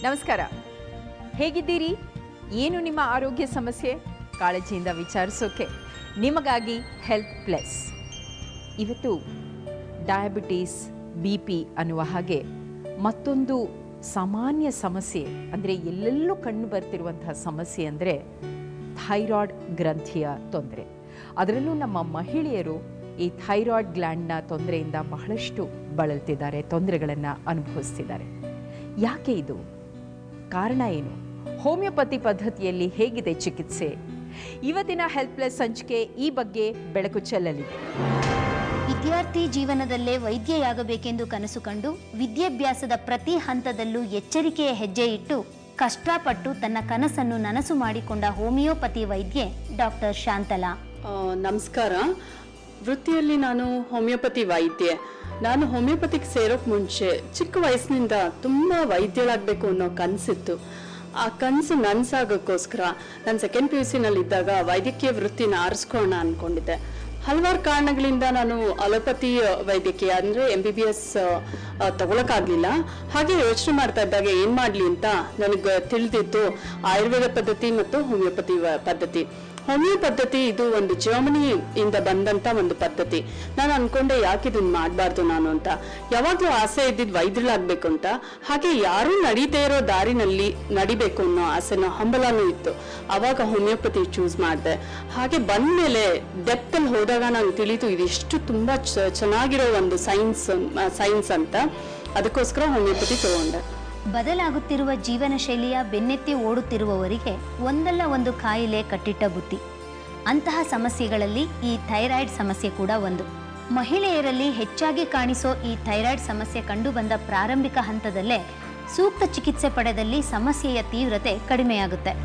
ನಮಸ್ಕಾರ ಹೇಗಿದ್ದೀರಿ ಏನು ನಿಮ್ಮ ಆರೋಗ್ಯ ಸಮಸ್ಯೆ ಕಾಳಜಿಯಿಂದ ವಿಚಾರಿಸೋಕೆ ನಿಮಗಾಗಿ ಹೆಲ್ತ್ ಪ್ಲಸ್ ಇವತ್ತು ಡಯಾಬಿಟೀಸ್ ಬಿ ಪಿ ಅನ್ನುವ ಹಾಗೆ ಮತ್ತೊಂದು ಸಾಮಾನ್ಯ ಸಮಸ್ಯೆ ಅಂದರೆ ಎಲ್ಲೆಲ್ಲೂ ಕಂಡು ಬರ್ತಿರುವಂತಹ ಸಮಸ್ಯೆ ಅಂದರೆ ಥೈರಾಯ್ಡ್ ಗ್ರಂಥಿಯ ತೊಂದರೆ ಅದರಲ್ಲೂ ನಮ್ಮ ಮಹಿಳೆಯರು ಈ ಥೈರಾಯ್ಡ್ ಗ್ಲ್ಯಾಂಡ್ನ ತೊಂದರೆಯಿಂದ ಬಹಳಷ್ಟು ಬಳಲ್ತಿದ್ದಾರೆ ತೊಂದರೆಗಳನ್ನು ಅನುಭವಿಸ್ತಿದ್ದಾರೆ ಯಾಕೆ ಇದು ಕಾರಣ ಏನು ಹೋಮಿಯೋಪತಿ ಪದ್ಧತಿಯಲ್ಲಿ ಹೇಗಿದೆ ಚಿಕಿತ್ಸೆ ಇವತ್ತಿನ ಹೆಲ್ಪ್ ಪ್ಲಸ್ ಸಂಚಿಕೆ ಈ ಬಗ್ಗೆ ಬೆಳಕು ಚೆಲ್ಲಲಿದೆ ವಿದ್ಯಾರ್ಥಿ ಜೀವನದಲ್ಲೇ ವೈದ್ಯೆಯಾಗಬೇಕೆಂದು ಕನಸು ಕಂಡು ವಿದ್ಯಾಭ್ಯಾಸದ ಪ್ರತಿ ಹಂತದಲ್ಲೂ ಎಚ್ಚರಿಕೆಯ ಹೆಜ್ಜೆ ಇಟ್ಟು ಕಷ್ಟಪಟ್ಟು ತನ್ನ ಕನಸನ್ನು ನನಸು ಮಾಡಿಕೊಂಡ ಹೋಮಿಯೋಪತಿ ವೈದ್ಯೆ ಡಾಕ್ಟರ್ ಶಾಂತಲಾ ಆ, ನಮಸ್ಕಾರ ವೃತ್ತಿಯಲ್ಲಿ ನಾನು ಹೋಮಿಯೋಪತಿ ವೈದ್ಯೆ ನಾನು ಹೋಮಿಯೋಪತಿಗೆ ಸೇರೋಕ್ ಮುಂಚೆ ಚಿಕ್ಕ ವಯಸ್ಸಿನಿಂದ ತುಂಬ ವೈದ್ಯಳಾಗಬೇಕು ಅನ್ನೋ ಕನಸಿತ್ತು ಆ ಕನಸು ನನ್ಸಾಗೋಕ್ಕೋಸ್ಕರ ನಾನು ಸೆಕೆಂಡ್ ಪಿ ಯು ಸಿನಲ್ಲಿದ್ದಾಗ ವೈದ್ಯಕೀಯ ವೃತ್ತಿನ ಆರಿಸ್ಕೊಳ್ಳೋಣ ಅಂದ್ಕೊಂಡಿದ್ದೆ ಹಲವಾರು ಕಾರಣಗಳಿಂದ ನಾನು ಅಲೋಪತಿ ವೈದ್ಯಕೀಯ ಅಂದರೆ ಎಂ ಬಿ ಬಿ ಎಸ್ ತಗೊಳಕ್ಕಾಗಲಿಲ್ಲ ಹಾಗೆ ಯೋಚನೆ ಮಾಡ್ತಾ ಇದ್ದಾಗ ಏನು ಮಾಡಲಿ ಅಂತ ನನಗೆ ತಿಳಿದಿತ್ತು ಆಯುರ್ವೇದ ಪದ್ಧತಿ ಮತ್ತು ಹೋಮಿಯೋಪತಿ ವ- ಪದ್ಧತಿ ಹೋಮಿಯೋ ಪದ್ಧತಿ ಇದು ಒಂದು ಜರ್ಮನಿ ಇಂದ ಬಂದಂತ ಒಂದು ಪದ್ಧತಿ ನಾನು ಅನ್ಕೊಂಡೆ ಯಾಕೆ ಇದನ್ನ ಮಾಡಬಾರ್ದು ನಾನು ಅಂತ ಯಾವಾಗ್ಲೂ ಆಸೆ ಇದ್ದಿದ್ ವೈದ್ಯರಾಗ್ಬೇಕು ಅಂತ ಹಾಗೆ ಯಾರೂ ನಡೀದೇ ಇರೋ ದಾರಿನಲ್ಲಿ ನಡಿಬೇಕು ಅನ್ನೋ ಆಸೆನೋ ಹಂಬಲನೂ ಇತ್ತು ಅವಾಗ ಹೋಮಿಯೋಪತಿ ಚೂಸ್ ಮಾಡಿದೆ ಹಾಗೆ ಬಂದ್ಮೇಲೆ ಡೆಪ್ತ್ ಅಲ್ಲಿ ಹೋದಾಗ ನಂಗೆ ತಿಳಿತು ಇದಿಷ್ಟು ತುಂಬಾ ಚ- ಚೆನ್ನಾಗಿರೋ ಒಂದು ಸೈನ್ಸ್ ಸೈನ್ಸ್ ಅಂತ ಅದಕ್ಕೋಸ್ಕರ ಹೋಮಿಯೋಪತಿ ತಗೊಂಡೆ ಬದಲಾಗುತ್ತಿರುವ ಜೀವನ ಶೈಲಿಯ ಬೆನ್ನೆತ್ತಿ ಓಡುತ್ತಿರುವವರಿಗೆ ಒಂದಲ್ಲ ಒಂದು ಕಾಯಿಲೆ ಕಟ್ಟಿಟ್ಟ ಬುತ್ತಿ ಅಂತಹ ಸಮಸ್ಯೆಗಳಲ್ಲಿ ಈ ಥೈರಾಯ್ಡ್ ಸಮಸ್ಯೆ ಕೂಡ ಒಂದು ಮಹಿಳೆಯರಲ್ಲಿ ಹೆಚ್ಚಾಗಿ ಕಾಣಿಸೋ ಈ ಥೈರಾಯ್ಡ್ ಸಮಸ್ಯೆ ಕಂಡುಬಂದ ಪ್ರಾರಂಭಿಕ ಹಂತದಲ್ಲೇ ಸೂಕ್ತ ಚಿಕಿತ್ಸೆ ಪಡೆದಲ್ಲಿ ಸಮಸ್ಯೆಯ ತೀವ್ರತೆ ಕಡಿಮೆಯಾಗುತ್ತೆ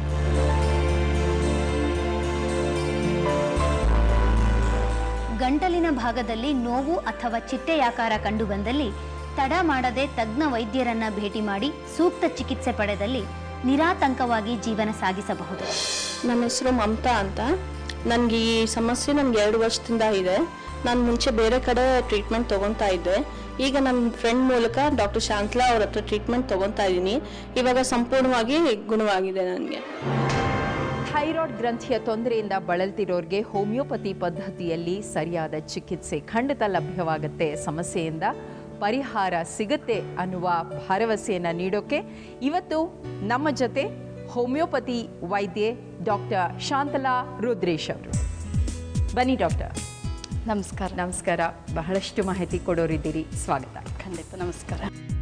ಗಂಟಲಿನ ಭಾಗದಲ್ಲಿ ನೋವು ಅಥವಾ ಚಿಟ್ಟೆಯಾಕಾರ ಕಂಡುಬಂದಲ್ಲಿ ತಡ ಮಾಡದೆ ತಜ್ಞ ವೈದ್ಯರನ್ನ ಭೇಟಿ ಮಾಡಿ ಸೂಕ್ತ ಚಿಕಿತ್ಸೆ ಪಡೆದಲ್ಲಿ ನಿರಾತಂಕವಾಗಿ ಜೀವನ ಸಾಗಿಸಬಹುದು ನನ್ನ ಹೆಸರು ಮಮತಾ ಅಂತ ನನಗೆ ಈ ಸಮಸ್ಯೆ ನನಗೆ ಎರಡು ವರ್ಷದಿಂದ ಇದೆ ನಾನು ಮುಂಚೆ ಬೇರೆ ಕಡೆ ಟ್ರೀಟ್ಮೆಂಟ್ ತೊಗೊತಾ ಇದ್ದೆ ಈಗ ನನ್ನ ಫ್ರೆಂಡ್ ಮೂಲಕ ಡಾಕ್ಟರ್ ಶಾಂತ್ಲಾ ಅವ್ರ ಹತ್ರ ಟ್ರೀಟ್ಮೆಂಟ್ ತೊಗೊತಾ ಇದ್ದೀನಿ ಇವಾಗ ಸಂಪೂರ್ಣವಾಗಿ ಗುಣವಾಗಿದೆ ನನಗೆ ಥೈರಾಯ್ಡ್ ಗ್ರಂಥಿಯ ತೊಂದರೆಯಿಂದ ಬಳಲ್ತಿರೋರಿಗೆ ಹೋಮಿಯೋಪತಿ ಪದ್ಧತಿಯಲ್ಲಿ ಸರಿಯಾದ ಚಿಕಿತ್ಸೆ ಖಂಡಿತ ಲಭ್ಯವಾಗುತ್ತೆ ಸಮಸ್ಯೆಯಿಂದ ಪರಿಹಾರ ಸಿಗುತ್ತೆ ಅನ್ನುವ ಭರವಸೆಯನ್ನು ನೀಡೋಕೆ ಇವತ್ತು ನಮ್ಮ ಜೊತೆ ಹೋಮಿಯೋಪತಿ ವೈದ್ಯೆ ಡಾಕ್ಟರ್ ಶಾಂತಲಾ ರುದ್ರೇಶ್ ಅವರು ಬನ್ನಿ ಡಾಕ್ಟರ್ ನಮಸ್ಕಾರ ನಮಸ್ಕಾರ ಬಹಳಷ್ಟು ಮಾಹಿತಿ ಕೊಡೋರಿದ್ದೀರಿ ಸ್ವಾಗತ ಖಂಡಿತ ನಮಸ್ಕಾರ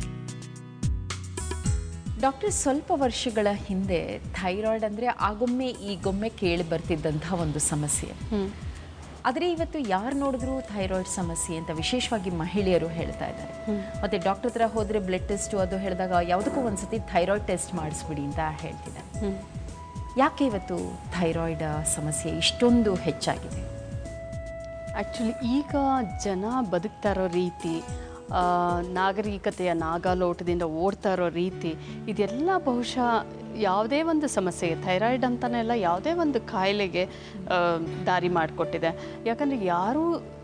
ಡಾಕ್ಟರ್ ಸ್ವಲ್ಪ ವರ್ಷಗಳ ಹಿಂದೆ ಥೈರಾಯ್ಡ್ ಅಂದರೆ ಆಗೊಮ್ಮೆ ಈಗೊಮ್ಮೆ ಕೇಳಿ ಬರ್ತಿದ್ದಂಥ ಒಂದು ಸಮಸ್ಯೆ ಆದರೆ ಇವತ್ತು ಯಾರು ನೋಡಿದ್ರು ಥೈರಾಯ್ಡ್ ಸಮಸ್ಯೆ ಅಂತ ವಿಶೇಷವಾಗಿ ಮಹಿಳೆಯರು ಹೇಳ್ತಾ ಇದ್ದಾರೆ ಮತ್ತೆ ಡಾಕ್ಟರ್ ಹತ್ರ ಹೋದರೆ ಬ್ಲಡ್ ಟೆಸ್ಟು ಅದು ಹೇಳಿದಾಗ ಯಾವುದಕ್ಕೂ ಒಂದ್ಸತಿ ಥೈರಾಯ್ಡ್ ಟೆಸ್ಟ್ ಮಾಡಿಸ್ಬಿಡಿ ಅಂತ ಹೇಳ್ತಿದ್ದಾರೆ ಯಾಕೆ ಇವತ್ತು ಥೈರಾಯ್ಡ್ ಸಮಸ್ಯೆ ಇಷ್ಟೊಂದು ಹೆಚ್ಚಾಗಿದೆ ಆ್ಯಕ್ಚುಲಿ ಈಗ ಜನ ಬದುಕ್ತಾ ಇರೋ ರೀತಿ ಆ, ನಾಗರಿಕತೆಯ ನಾಗಾಲೋಟದಿಂದ ಓಡ್ತಾ ಇರೋ ರೀತಿ ಇದೆಲ್ಲ ಬಹುಶಃ ಯಾವುದೇ ಒಂದು ಸಮಸ್ಯೆಗೆ ಥೈರಾಯ್ಡ್ ಅಂತಲೇ ಅಲ್ಲ ಯಾವುದೇ ಒಂದು ಕಾಯಿಲೆಗೆ ಆ, ದಾರಿ ಮಾಡಿಕೊಟ್ಟಿದೆ ಯಾಕಂದರೆ ಯಾರೂ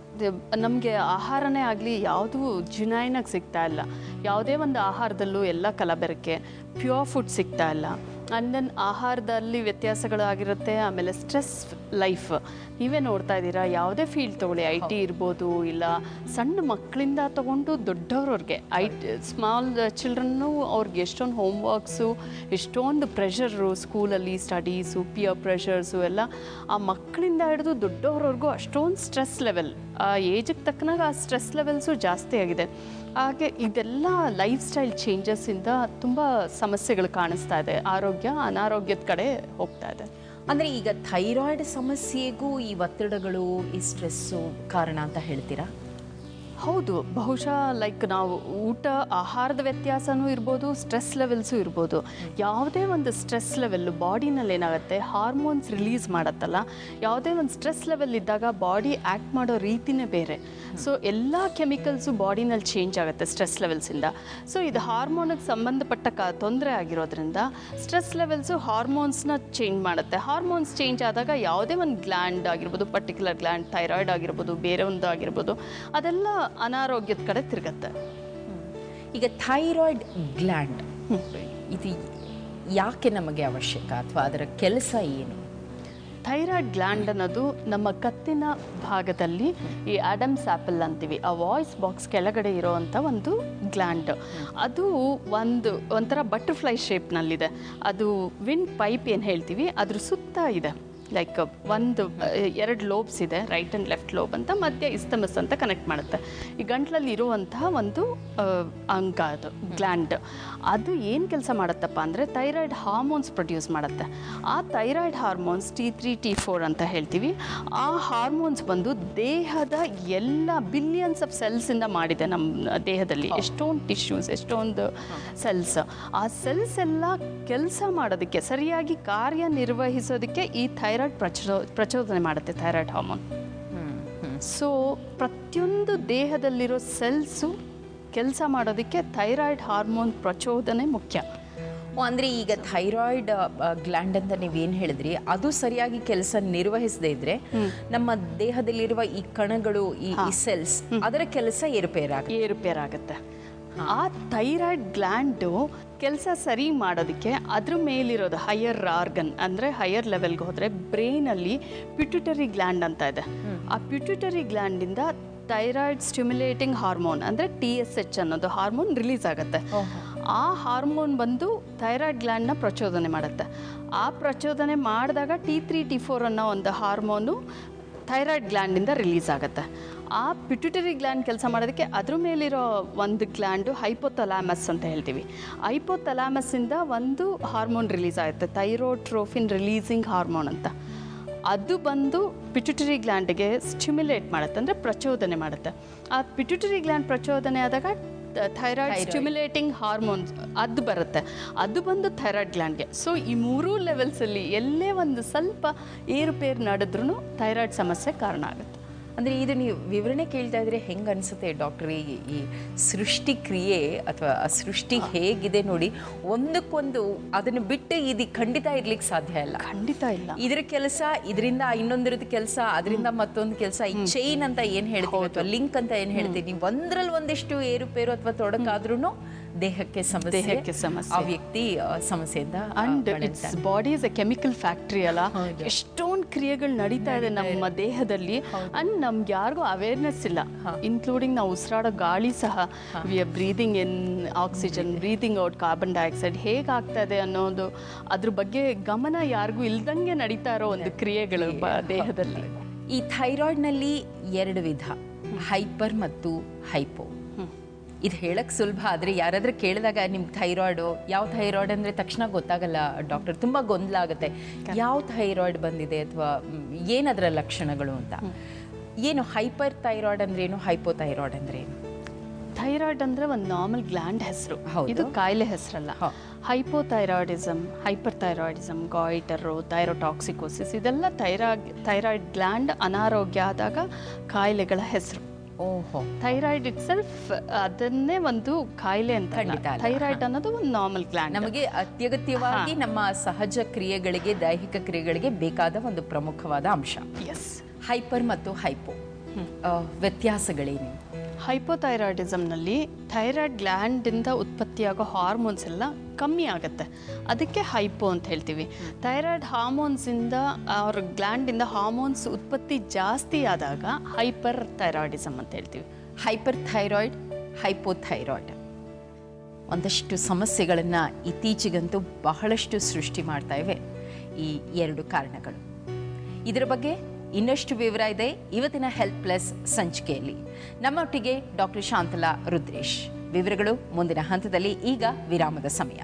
ನಮಗೆ ಆಹಾರನೇ ಆಗಲಿ ಯಾವುದೂ ಜುನೈನಾಗಿ ಸಿಗ್ತಾ ಇಲ್ಲ ಯಾವುದೇ ಒಂದು ಆಹಾರದಲ್ಲೂ ಎಲ್ಲ ಕಲಬೆರಕೆ ಪ್ಯೂರ್ ಫುಡ್ ಸಿಗ್ತಾ ಇಲ್ಲ ಆ್ಯಂಡ್ ದೆನ್ ಆಹಾರದಲ್ಲಿ ವ್ಯತ್ಯಾಸಗಳು ಆಗಿರುತ್ತೆ ಆಮೇಲೆ ಸ್ಟ್ರೆಸ್ ಲೈಫ್ ನೀವೇ ನೋಡ್ತಾ ಇದ್ದೀರಾ ಯಾವುದೇ ಫೀಲ್ಡ್ ತೊಗೊಳ್ಳಿ ಐ ಟಿ ಇರ್ಬೋದು ಇಲ್ಲ ಸಣ್ಣ ಮಕ್ಕಳಿಂದ ತಗೊಂಡು ದೊಡ್ಡವ್ರವ್ರಿಗೆ ಐ ಸ್ಮಾಲ್ ಚಿಲ್ಡ್ರನ್ನು ಅವ್ರಿಗೆ ಎಷ್ಟೊಂದು ಹೋಮ್ ವರ್ಕ್ಸು ಎಷ್ಟೊಂದು ಪ್ರೆಷರು ಸ್ಕೂಲಲ್ಲಿ ಸ್ಟಡೀಸು ಪಿಯರ್ ಪ್ರೆಷರ್ಸು ಎಲ್ಲ ಆ ಮಕ್ಕಳಿಂದ ಹಿಡಿದು ದೊಡ್ಡವ್ರವ್ರಿಗೂ ಅಷ್ಟೊಂದು ಸ್ಟ್ರೆಸ್ ಲೆವೆಲ್ ಆ ಏಜಿಗೆ ತಕ್ಕನಾಗ ಆ ಸ್ಟ್ರೆಸ್ ಲೆವೆಲ್ಸು ಜಾಸ್ತಿ ಆಗಿದೆ ಹಾಗೆ ಇದೆಲ್ಲ ಲೈಫ್ ಸ್ಟೈಲ್ ಚೇಂಜಸ್ಸಿಂದ ತುಂಬ ಸಮಸ್ಯೆಗಳು ಕಾಣಿಸ್ತಾ ಇದೆ ಆರೋಗ್ಯ ಅನಾರೋಗ್ಯದ ಕಡೆ ಹೋಗ್ತಾ ಇದೆ ಅಂದರೆ ಈಗ ಥೈರಾಯ್ಡ್ ಸಮಸ್ಯೆಗೂ ಈ ಒತ್ತಡಗಳು ಈ ಸ್ಟ್ರೆಸ್ಸು ಕಾರಣ ಅಂತ ಹೇಳ್ತೀರಾ ಹೌದು ಬಹುಶಃ ಲೈಕ್ ನಾವು ಊಟ ಆಹಾರದ ವ್ಯತ್ಯಾಸನೂ ಇರ್ಬೋದು ಸ್ಟ್ರೆಸ್ ಲೆವೆಲ್ಸು ಇರ್ಬೋದು ಯಾವುದೇ ಒಂದು ಸ್ಟ್ರೆಸ್ ಲೆವೆಲ್ಲು ಬಾಡಿನಲ್ಲಿ ಏನಾಗುತ್ತೆ ಹಾರ್ಮೋನ್ಸ್ ರಿಲೀಸ್ ಮಾಡತ್ತಲ್ಲ ಯಾವುದೇ ಒಂದು ಸ್ಟ್ರೆಸ್ ಲೆವೆಲ್ ಇದ್ದಾಗ ಬಾಡಿ ಆ್ಯಕ್ಟ್ ಮಾಡೋ ರೀತಿನೇ ಬೇರೆ ಸೊ ಎಲ್ಲ ಕೆಮಿಕಲ್ಸು ಬಾಡಿನಲ್ಲಿ ಚೇಂಜ್ ಆಗುತ್ತೆ ಸ್ಟ್ರೆಸ್ ಲೆವೆಲ್ಸಿಂದ ಸೊ ಇದು ಹಾರ್ಮೋನಿಗೆ ಸಂಬಂಧಪಟ್ಟ ಕ ತೊಂದರೆ ಆಗಿರೋದ್ರಿಂದ ಸ್ಟ್ರೆಸ್ ಲೆವೆಲ್ಸು ಹಾರ್ಮೋನ್ಸ್ನ ಚೇಂಜ್ ಮಾಡುತ್ತೆ ಹಾರ್ಮೋನ್ಸ್ ಚೇಂಜ್ ಆದಾಗ ಯಾವುದೇ ಒಂದು ಗ್ಲ್ಯಾಂಡ್ ಆಗಿರ್ಬೋದು ಪರ್ಟಿಕ್ಯುಲರ್ ಗ್ಲ್ಯಾಂಡ್ ಥೈರಾಯ್ಡ್ ಆಗಿರ್ಬೋದು ಬೇರೆ ಒಂದು ಆಗಿರ್ಬೋದು ಅದೆಲ್ಲ ಅನಾರೋಗ್ಯದ ಕಡೆ ತಿರುಗತ್ತೆ ಈಗ ಥೈರಾಯ್ಡ್ ಗ್ಲ್ಯಾಂಡ್ ಇದು ಯಾಕೆ ನಮಗೆ ಅವಶ್ಯಕ ಅಥವಾ ಅದರ ಕೆಲಸ ಏನು ಥೈರಾಯ್ಡ್ ಗ್ಲ್ಯಾಂಡ್ ಅನ್ನೋದು ನಮ್ಮ ಕತ್ತಿನ ಭಾಗದಲ್ಲಿ ಈ ಆಡಮ್ಸ್ ಆ್ಯಪಲ್ ಅಂತೀವಿ ಆ ವಾಯ್ಸ್ ಬಾಕ್ಸ್ ಕೆಳಗಡೆ ಇರೋವಂಥ ಒಂದು ಗ್ಲ್ಯಾಂಡ್ ಅದು ಒಂದು ಒಂಥರ ಬಟರ್ಫ್ಲೈ ಶೇಪ್ನಲ್ಲಿದೆ ಅದು ವಿಂಡ್ ಪೈಪ್ ಏನು ಹೇಳ್ತೀವಿ ಅದ್ರ ಸುತ್ತ ಇದೆ ಲೈಕ್ ಒಂದು ಎರಡು ಲೋಬ್ಸ್ ಇದೆ ರೈಟ್ ಆ್ಯಂಡ್ ಲೆಫ್ಟ್ ಲೋಬ್ ಅಂತ ಮಧ್ಯ ಇಸ್ತಮಸ್ ಅಂತ ಕನೆಕ್ಟ್ ಮಾಡುತ್ತೆ ಈ ಗಂಟ್ಲಲ್ಲಿ ಇರುವಂತಹ ಒಂದು ಆ, ಅಂಗ ಅದು ಗ್ಲ್ಯಾಂಡ್ ಅದು ಏನು ಕೆಲಸ ಮಾಡುತ್ತಪ್ಪ ಅಂದರೆ ಥೈರಾಯ್ಡ್ ಹಾರ್ಮೋನ್ಸ್ ಪ್ರೊಡ್ಯೂಸ್ ಮಾಡುತ್ತೆ ಆ thyroid hormones T three T four ಅಂತ ಹೇಳ್ತೀವಿ ಆ ಹಾರ್ಮೋನ್ಸ್ ಬಂದು ದೇಹದ ಎಲ್ಲ ಬಿಲಿಯನ್ಸ್ ಆಫ್ ಸೆಲ್ಸಿಂದ ಮಾಡಿದೆ ನಮ್ಮ ದೇಹದಲ್ಲಿ ಎಷ್ಟೊಂದು ಟಿಶ್ಯೂಸ್ ಎಷ್ಟೊಂದು ಸೆಲ್ಸ್ ಆ ಸೆಲ್ಸ್ ಎಲ್ಲ ಕೆಲಸ ಮಾಡೋದಕ್ಕೆ ಸರಿಯಾಗಿ ಕಾರ್ಯನಿರ್ವಹಿಸೋದಕ್ಕೆ ಈ ಥೈರಾಯ್ಡ್ ಪ್ರಚೋ ಪ್ರಚೋದನೆ ಮಾಡುತ್ತೆ ಥೈರಾಯ್ಡ್ ಹಾರ್ಮೋನ್ ಸೊ ಪ್ರತಿಯೊಂದು ದೇಹದಲ್ಲಿರೋ ಸೆಲ್ಸು ಕೆಲಸ ಮಾಡೋದಕ್ಕೆ ಥೈರಾಯ್ಡ್ ಹಾರ್ಮೋನ್ ಪ್ರಚೋದನೆ ಮುಖ್ಯ ಓ, ಅಂದ್ರೆ ಈಗ ಥೈರಾಯ್ಡ್ ಗ್ಲ್ಯಾಂಡ್ ಅಂತ ನೀವೇನು ಹೇಳಿದ್ರಿ ಅದು ಸರಿಯಾಗಿ ಕೆಲಸ ನಿರ್ವಹಿಸದೇ ಇದ್ರೆ ನಮ್ಮ ದೇಹದಲ್ಲಿರುವ ಈ ಕಣಗಳು ಈ ಸೆಲ್ಸ್ ಅದರ ಕೆಲಸ ಏರುಪೇರಾಗ ಏರುಪೇರಾಗುತ್ತೆ ಆ ಥೈರಾಯ್ಡ್ ಗ್ಲ್ಯಾಂಡು ಕೆಲಸ ಸರಿ ಮಾಡೋದಕ್ಕೆ ಅದ್ರ ಮೇಲಿರೋದು ಹೈಯರ್ ಆರ್ಗನ್ ಅಂದರೆ ಹೈಯರ್ ಲೆವೆಲ್ಗೆ ಹೋದರೆ ಬ್ರೈನಲ್ಲಿ ಪಿಟ್ಯುಟರಿ ಗ್ಲ್ಯಾಂಡ್ ಅಂತ ಇದೆ ಆ ಪಿಟ್ಯುಟರಿ ಗ್ಲ್ಯಾಂಡಿಂದ ಥೈರಾಯ್ಡ್ ಸ್ಟಿಮ್ಯುಲೇಟಿಂಗ್ ಹಾರ್ಮೋನ್ ಅಂದರೆ ಟಿ ಎಸ್ ಎಚ್ ಅನ್ನೋದು ಹಾರ್ಮೋನ್ ರಿಲೀಸ್ ಆಗುತ್ತೆ ಆ ಹಾರ್ಮೋನ್ ಬಂದು ಥೈರಾಯ್ಡ್ ಗ್ಲ್ಯಾಂಡ್ನ ಪ್ರಚೋದನೆ ಮಾಡುತ್ತೆ ಆ ಪ್ರಚೋದನೆ ಮಾಡಿದಾಗ ಟಿ ತ್ರೀ ಟಿ ಫೋರ್ ಅನ್ನೋ ಒಂದು ಹಾರ್ಮೋನು ಥೈರಾಯ್ಡ್ ಗ್ಲ್ಯಾಂಡಿಂದ ರಿಲೀಸ್ ಆಗುತ್ತೆ ಆ ಪಿಟ್ಯುಟರಿ ಗ್ಲ್ಯಾಂಡ್ ಕೆಲಸ ಮಾಡೋದಕ್ಕೆ ಅದ್ರ ಮೇಲಿರೋ ಒಂದು ಗ್ಲ್ಯಾಂಡು ಹೈಪೋಥಲಾಮಸ್ ಅಂತ ಹೇಳ್ತೀವಿ ಹೈಪೋಥಲಾಮಸ್ಸಿಂದ ಒಂದು ಹಾರ್ಮೋನ್ ರಿಲೀಸ್ ಆಗುತ್ತೆ ಥೈರೋಟ್ರೋಫಿನ್ ರಿಲೀಸಿಂಗ್ ಹಾರ್ಮೋನ್ ಅಂತ ಅದು ಬಂದು ಪಿಟ್ಯುಟರಿ ಗ್ಲ್ಯಾಂಡ್ಗೆ ಸ್ಟಿಮ್ಯುಲೇಟ್ ಮಾಡುತ್ತೆ ಅಂದರೆ ಪ್ರಚೋದನೆ ಮಾಡುತ್ತೆ ಆ ಪಿಟ್ಯುಟರಿ ಗ್ಲ್ಯಾಂಡ್ ಪ್ರಚೋದನೆ ಆದಾಗ ಥೈರಾಯ್ಡ್ ಸ್ಟಿಮ್ಯುಲೇಟಿಂಗ್ ಹಾರ್ಮೋನ್ಸ್ ಅದು ಬರುತ್ತೆ ಅದು ಬಂದು ಥೈರಾಯ್ಡ್ ಗ್ಲ್ಯಾಂಡ್ಗೆ ಸೊ ಈ ಮೂರೂ ಲೆವೆಲ್ಸಲ್ಲಿ ಎಲ್ಲೇ ಒಂದು ಸ್ವಲ್ಪ ಏರುಪೇರು ನಡೆದ್ರೂ ಥೈರಾಯ್ಡ್ ಸಮಸ್ಯೆ ಕಾರಣ ಆಗುತ್ತೆ ಅಂದ್ರೆ ಇದು ನೀವು ವಿವರಣೆ ಕೇಳ್ತಾ ಇದ್ರೆ ಹೆಂಗ್ ಅನ್ಸುತ್ತೆ ಡಾಕ್ಟರ್ ಈ ಈ ಸೃಷ್ಟಿ ಕ್ರಿಯೆ ಅಥವಾ ಆ ಸೃಷ್ಟಿ ಹೇಗಿದೆ ನೋಡಿ ಒಂದಕ್ಕೊಂದು ಅದನ್ನು ಬಿಟ್ಟು ಇದು ಖಂಡಿತ ಇರ್ಲಿಕ್ಕೆ ಸಾಧ್ಯ ಇಲ್ಲ ಖಂಡಿತ ಇಲ್ಲ ಇದ್ರ ಕೆಲಸ ಇದರಿಂದ ಇನ್ನೊಂದಿರದ ಕೆಲಸ ಅದರಿಂದ ಮತ್ತೊಂದು ಕೆಲಸ ಈ ಚೈನ್ ಅಂತ ಏನ್ ಹೇಳ್ತೀವಿ ಅಥವಾ ಲಿಂಕ್ ಅಂತ ಏನ್ ಹೇಳ್ತೀವಿ ಒಂದ್ರಲ್ಲಿ ಒಂದಿಷ್ಟು ಏರುಪೇರು ಅಥವಾ ತೊಡಕಾದ್ರೂ ದೇಹಕ್ಕೆ ಸಮಸ್ಯೆ ದೇಹಕ್ಕೆ ಸಮಸ್ಯೆ. ಆ ವ್ಯಕ್ತಿ ಆ, ಸಮಸ್ಯೆಯಿಂದ ಆ, ಅಂಡ್ ಬಳಲ್ತಾನೆ. It's body is a chemical factory ಅಲ್ಲ ಎಷ್ಟೊಂದು ಕ್ರಿಯೆಗಳು ನಡೀತಾ ಇದೆ ನಮ್ಮ ದೇಹದಲ್ಲಿ ಅಂಡ್ ನಮ್ಗೆ ಯಾರಿಗೂ ಅವೇರ್ನೆಸ್ ಇಲ್ಲ ಇನ್ಕ್ಲೂಡಿಂಗ್ ನಾವು ಉಸಿರಾಡೋ ಗಾಳಿ ಸಹ we are breathing in oxygen breathing out carbon dioxide ಹೇಗೆ ಆಗ್ತಾ ಇದೆ ಅನ್ನೋದು ಅದ್ರ ಬಗ್ಗೆ ಗಮನ ಯಾರಿಗೂ ಇಲ್ದಂಗೆ ನಡೀತಾ ಇರೋ ಒಂದು ಕ್ರಿಯೆಗಳು ಬ- ದೇಹದಲ್ಲಿ ಈ ಥೈರಾಯ್ಡ್ನಲ್ಲಿ ಎರಡು ವಿಧ ಹೈಪರ್ ಮತ್ತು ಹೈಪೋ ಇದು ಹೇಳಕ್ ಸುಲಭ ಆದರೆ ಯಾರಾದ್ರೂ ಕೇಳಿದಾಗ ನಿಮ್ಗೆ ಥೈರಾಯ್ಡು ಯಾವ ಥೈರಾಯ್ಡ್ ಅಂದರೆ ತಕ್ಷಣ ಗೊತ್ತಾಗಲ್ಲ ಡಾಕ್ಟರ್ ತುಂಬ ಗೊಂದಲ ಆಗುತ್ತೆ ಯಾವ ಥೈರಾಯ್ಡ್ ಬಂದಿದೆ ಅಥವಾ ಏನದರ ಲಕ್ಷಣಗಳು ಅಂತ ಏನು ಹೈಪರ್ ಥೈರಾಯ್ಡ್ ಅಂದ್ರೆ ಏನು ಹೈಪೋ ಥೈರಾಯ್ಡ್ ಅಂದ್ರೆ ಏನು ಥೈರಾಯ್ಡ್ ಅಂದ್ರೆ ಒಂದು ನಾರ್ಮಲ್ ಗ್ಲ್ಯಾಂಡ್ ಹೆಸರು ಹೌದು. ಇದು ಕಾಯಿಲೆ ಹೆಸರಲ್ಲ ಹಾ. Hypothyroidism hyper thyroidism goitre thyrotoxicosis ಇದೆಲ್ಲ ಥೈರಾ ಥೈರಾಯ್ಡ್ ಗ್ಲ್ಯಾಂಡ್ ಅನಾರೋಗ್ಯ ಆದಾಗ ಕಾಯಿಲೆಗಳ ಹೆಸರು ಓಹೋ ಥೈರಾಯ್ಡ್ ಇಟ್ ಸೆಲ್ಫ್ ಅದನ್ನೇ ಒಂದು ಕಾಯಿಲೆ ಅಂತ ಖಂಡಿತ ಅಲ್ಲ. ಥೈರಾಯ್ಡ್ ಅನ್ನೋದು ಒಂದು ನಾರ್ಮಲ್ ಗ್ಲ್ಯಾಂಡ್ ನಮಗೆ ಅತ್ಯಗತ್ಯವಾಗಿ ನಮ್ಮ ಸಹಜ ಕ್ರಿಯೆಗಳಿಗೆ ದೈಹಿಕ ಕ್ರಿಯೆಗಳಿಗೆ ಬೇಕಾದ ಒಂದು ಪ್ರಮುಖವಾದ ಅಂಶ ಎಸ್ ಹೈಪರ್ ಮತ್ತು ಹೈಪೋ ಆ, ವ್ಯತ್ಯಾಸಗಳೇನು ಹೈಪೋಥೈರಾಯ್ಡಿಸಮ್ನಲ್ಲಿ ಥೈರಾಯ್ಡ್ ಗ್ಲ್ಯಾಂಡಿಂದ ಉತ್ಪತ್ತಿಯಾಗೋ ಹಾರ್ಮೋನ್ಸ್ ಎಲ್ಲ ಕಮ್ಮಿ ಆಗುತ್ತೆ ಅದಕ್ಕೆ ಹೈಪೋ ಅಂತ ಹೇಳ್ತೀವಿ ಥೈರಾಯ್ಡ್ ಹಾರ್ಮೋನ್ಸಿಂದ ಅವ್ರ ಗ್ಲ್ಯಾಂಡಿಂದ ಹಾರ್ಮೋನ್ಸ್ ಉತ್ಪತ್ತಿ ಜಾಸ್ತಿ ಆದಾಗ ಹೈಪರ್ ಥೈರಾಯ್ಡಿಸಮ್ ಅಂತ ಹೇಳ್ತೀವಿ ಹೈಪರ್ ಥೈರಾಯ್ಡ್ ಹೈಪೋಥೈರಾಯ್ಡ್ ಒಂದಷ್ಟು ಸಮಸ್ಯೆಗಳನ್ನು ಇತ್ತೀಚೆಗಂತೂ ಬಹಳಷ್ಟು ಸೃಷ್ಟಿ ಮಾಡ್ತಾ ಇವೆ ಈ ಎರಡು ಕಾರಣಗಳು ಇದರ ಬಗ್ಗೆ ಇನ್ನಷ್ಟು ವಿವರ ಇದೆ ಇವತ್ತಿನ ಹೆಲ್ತ್ ಪ್ಲಸ್ ಸಂಚಿಕೆಯಲ್ಲಿ ನಮ್ಮೊಟ್ಟಿಗೆ ಡಾಕ್ಟರ್ ಶಾಂತಲಾ ರುದ್ರೇಶ್ ವಿವರಗಳು ಮುಂದಿನ ಹಂತದಲ್ಲಿ ಈಗ ವಿರಾಮದ ಸಮಯ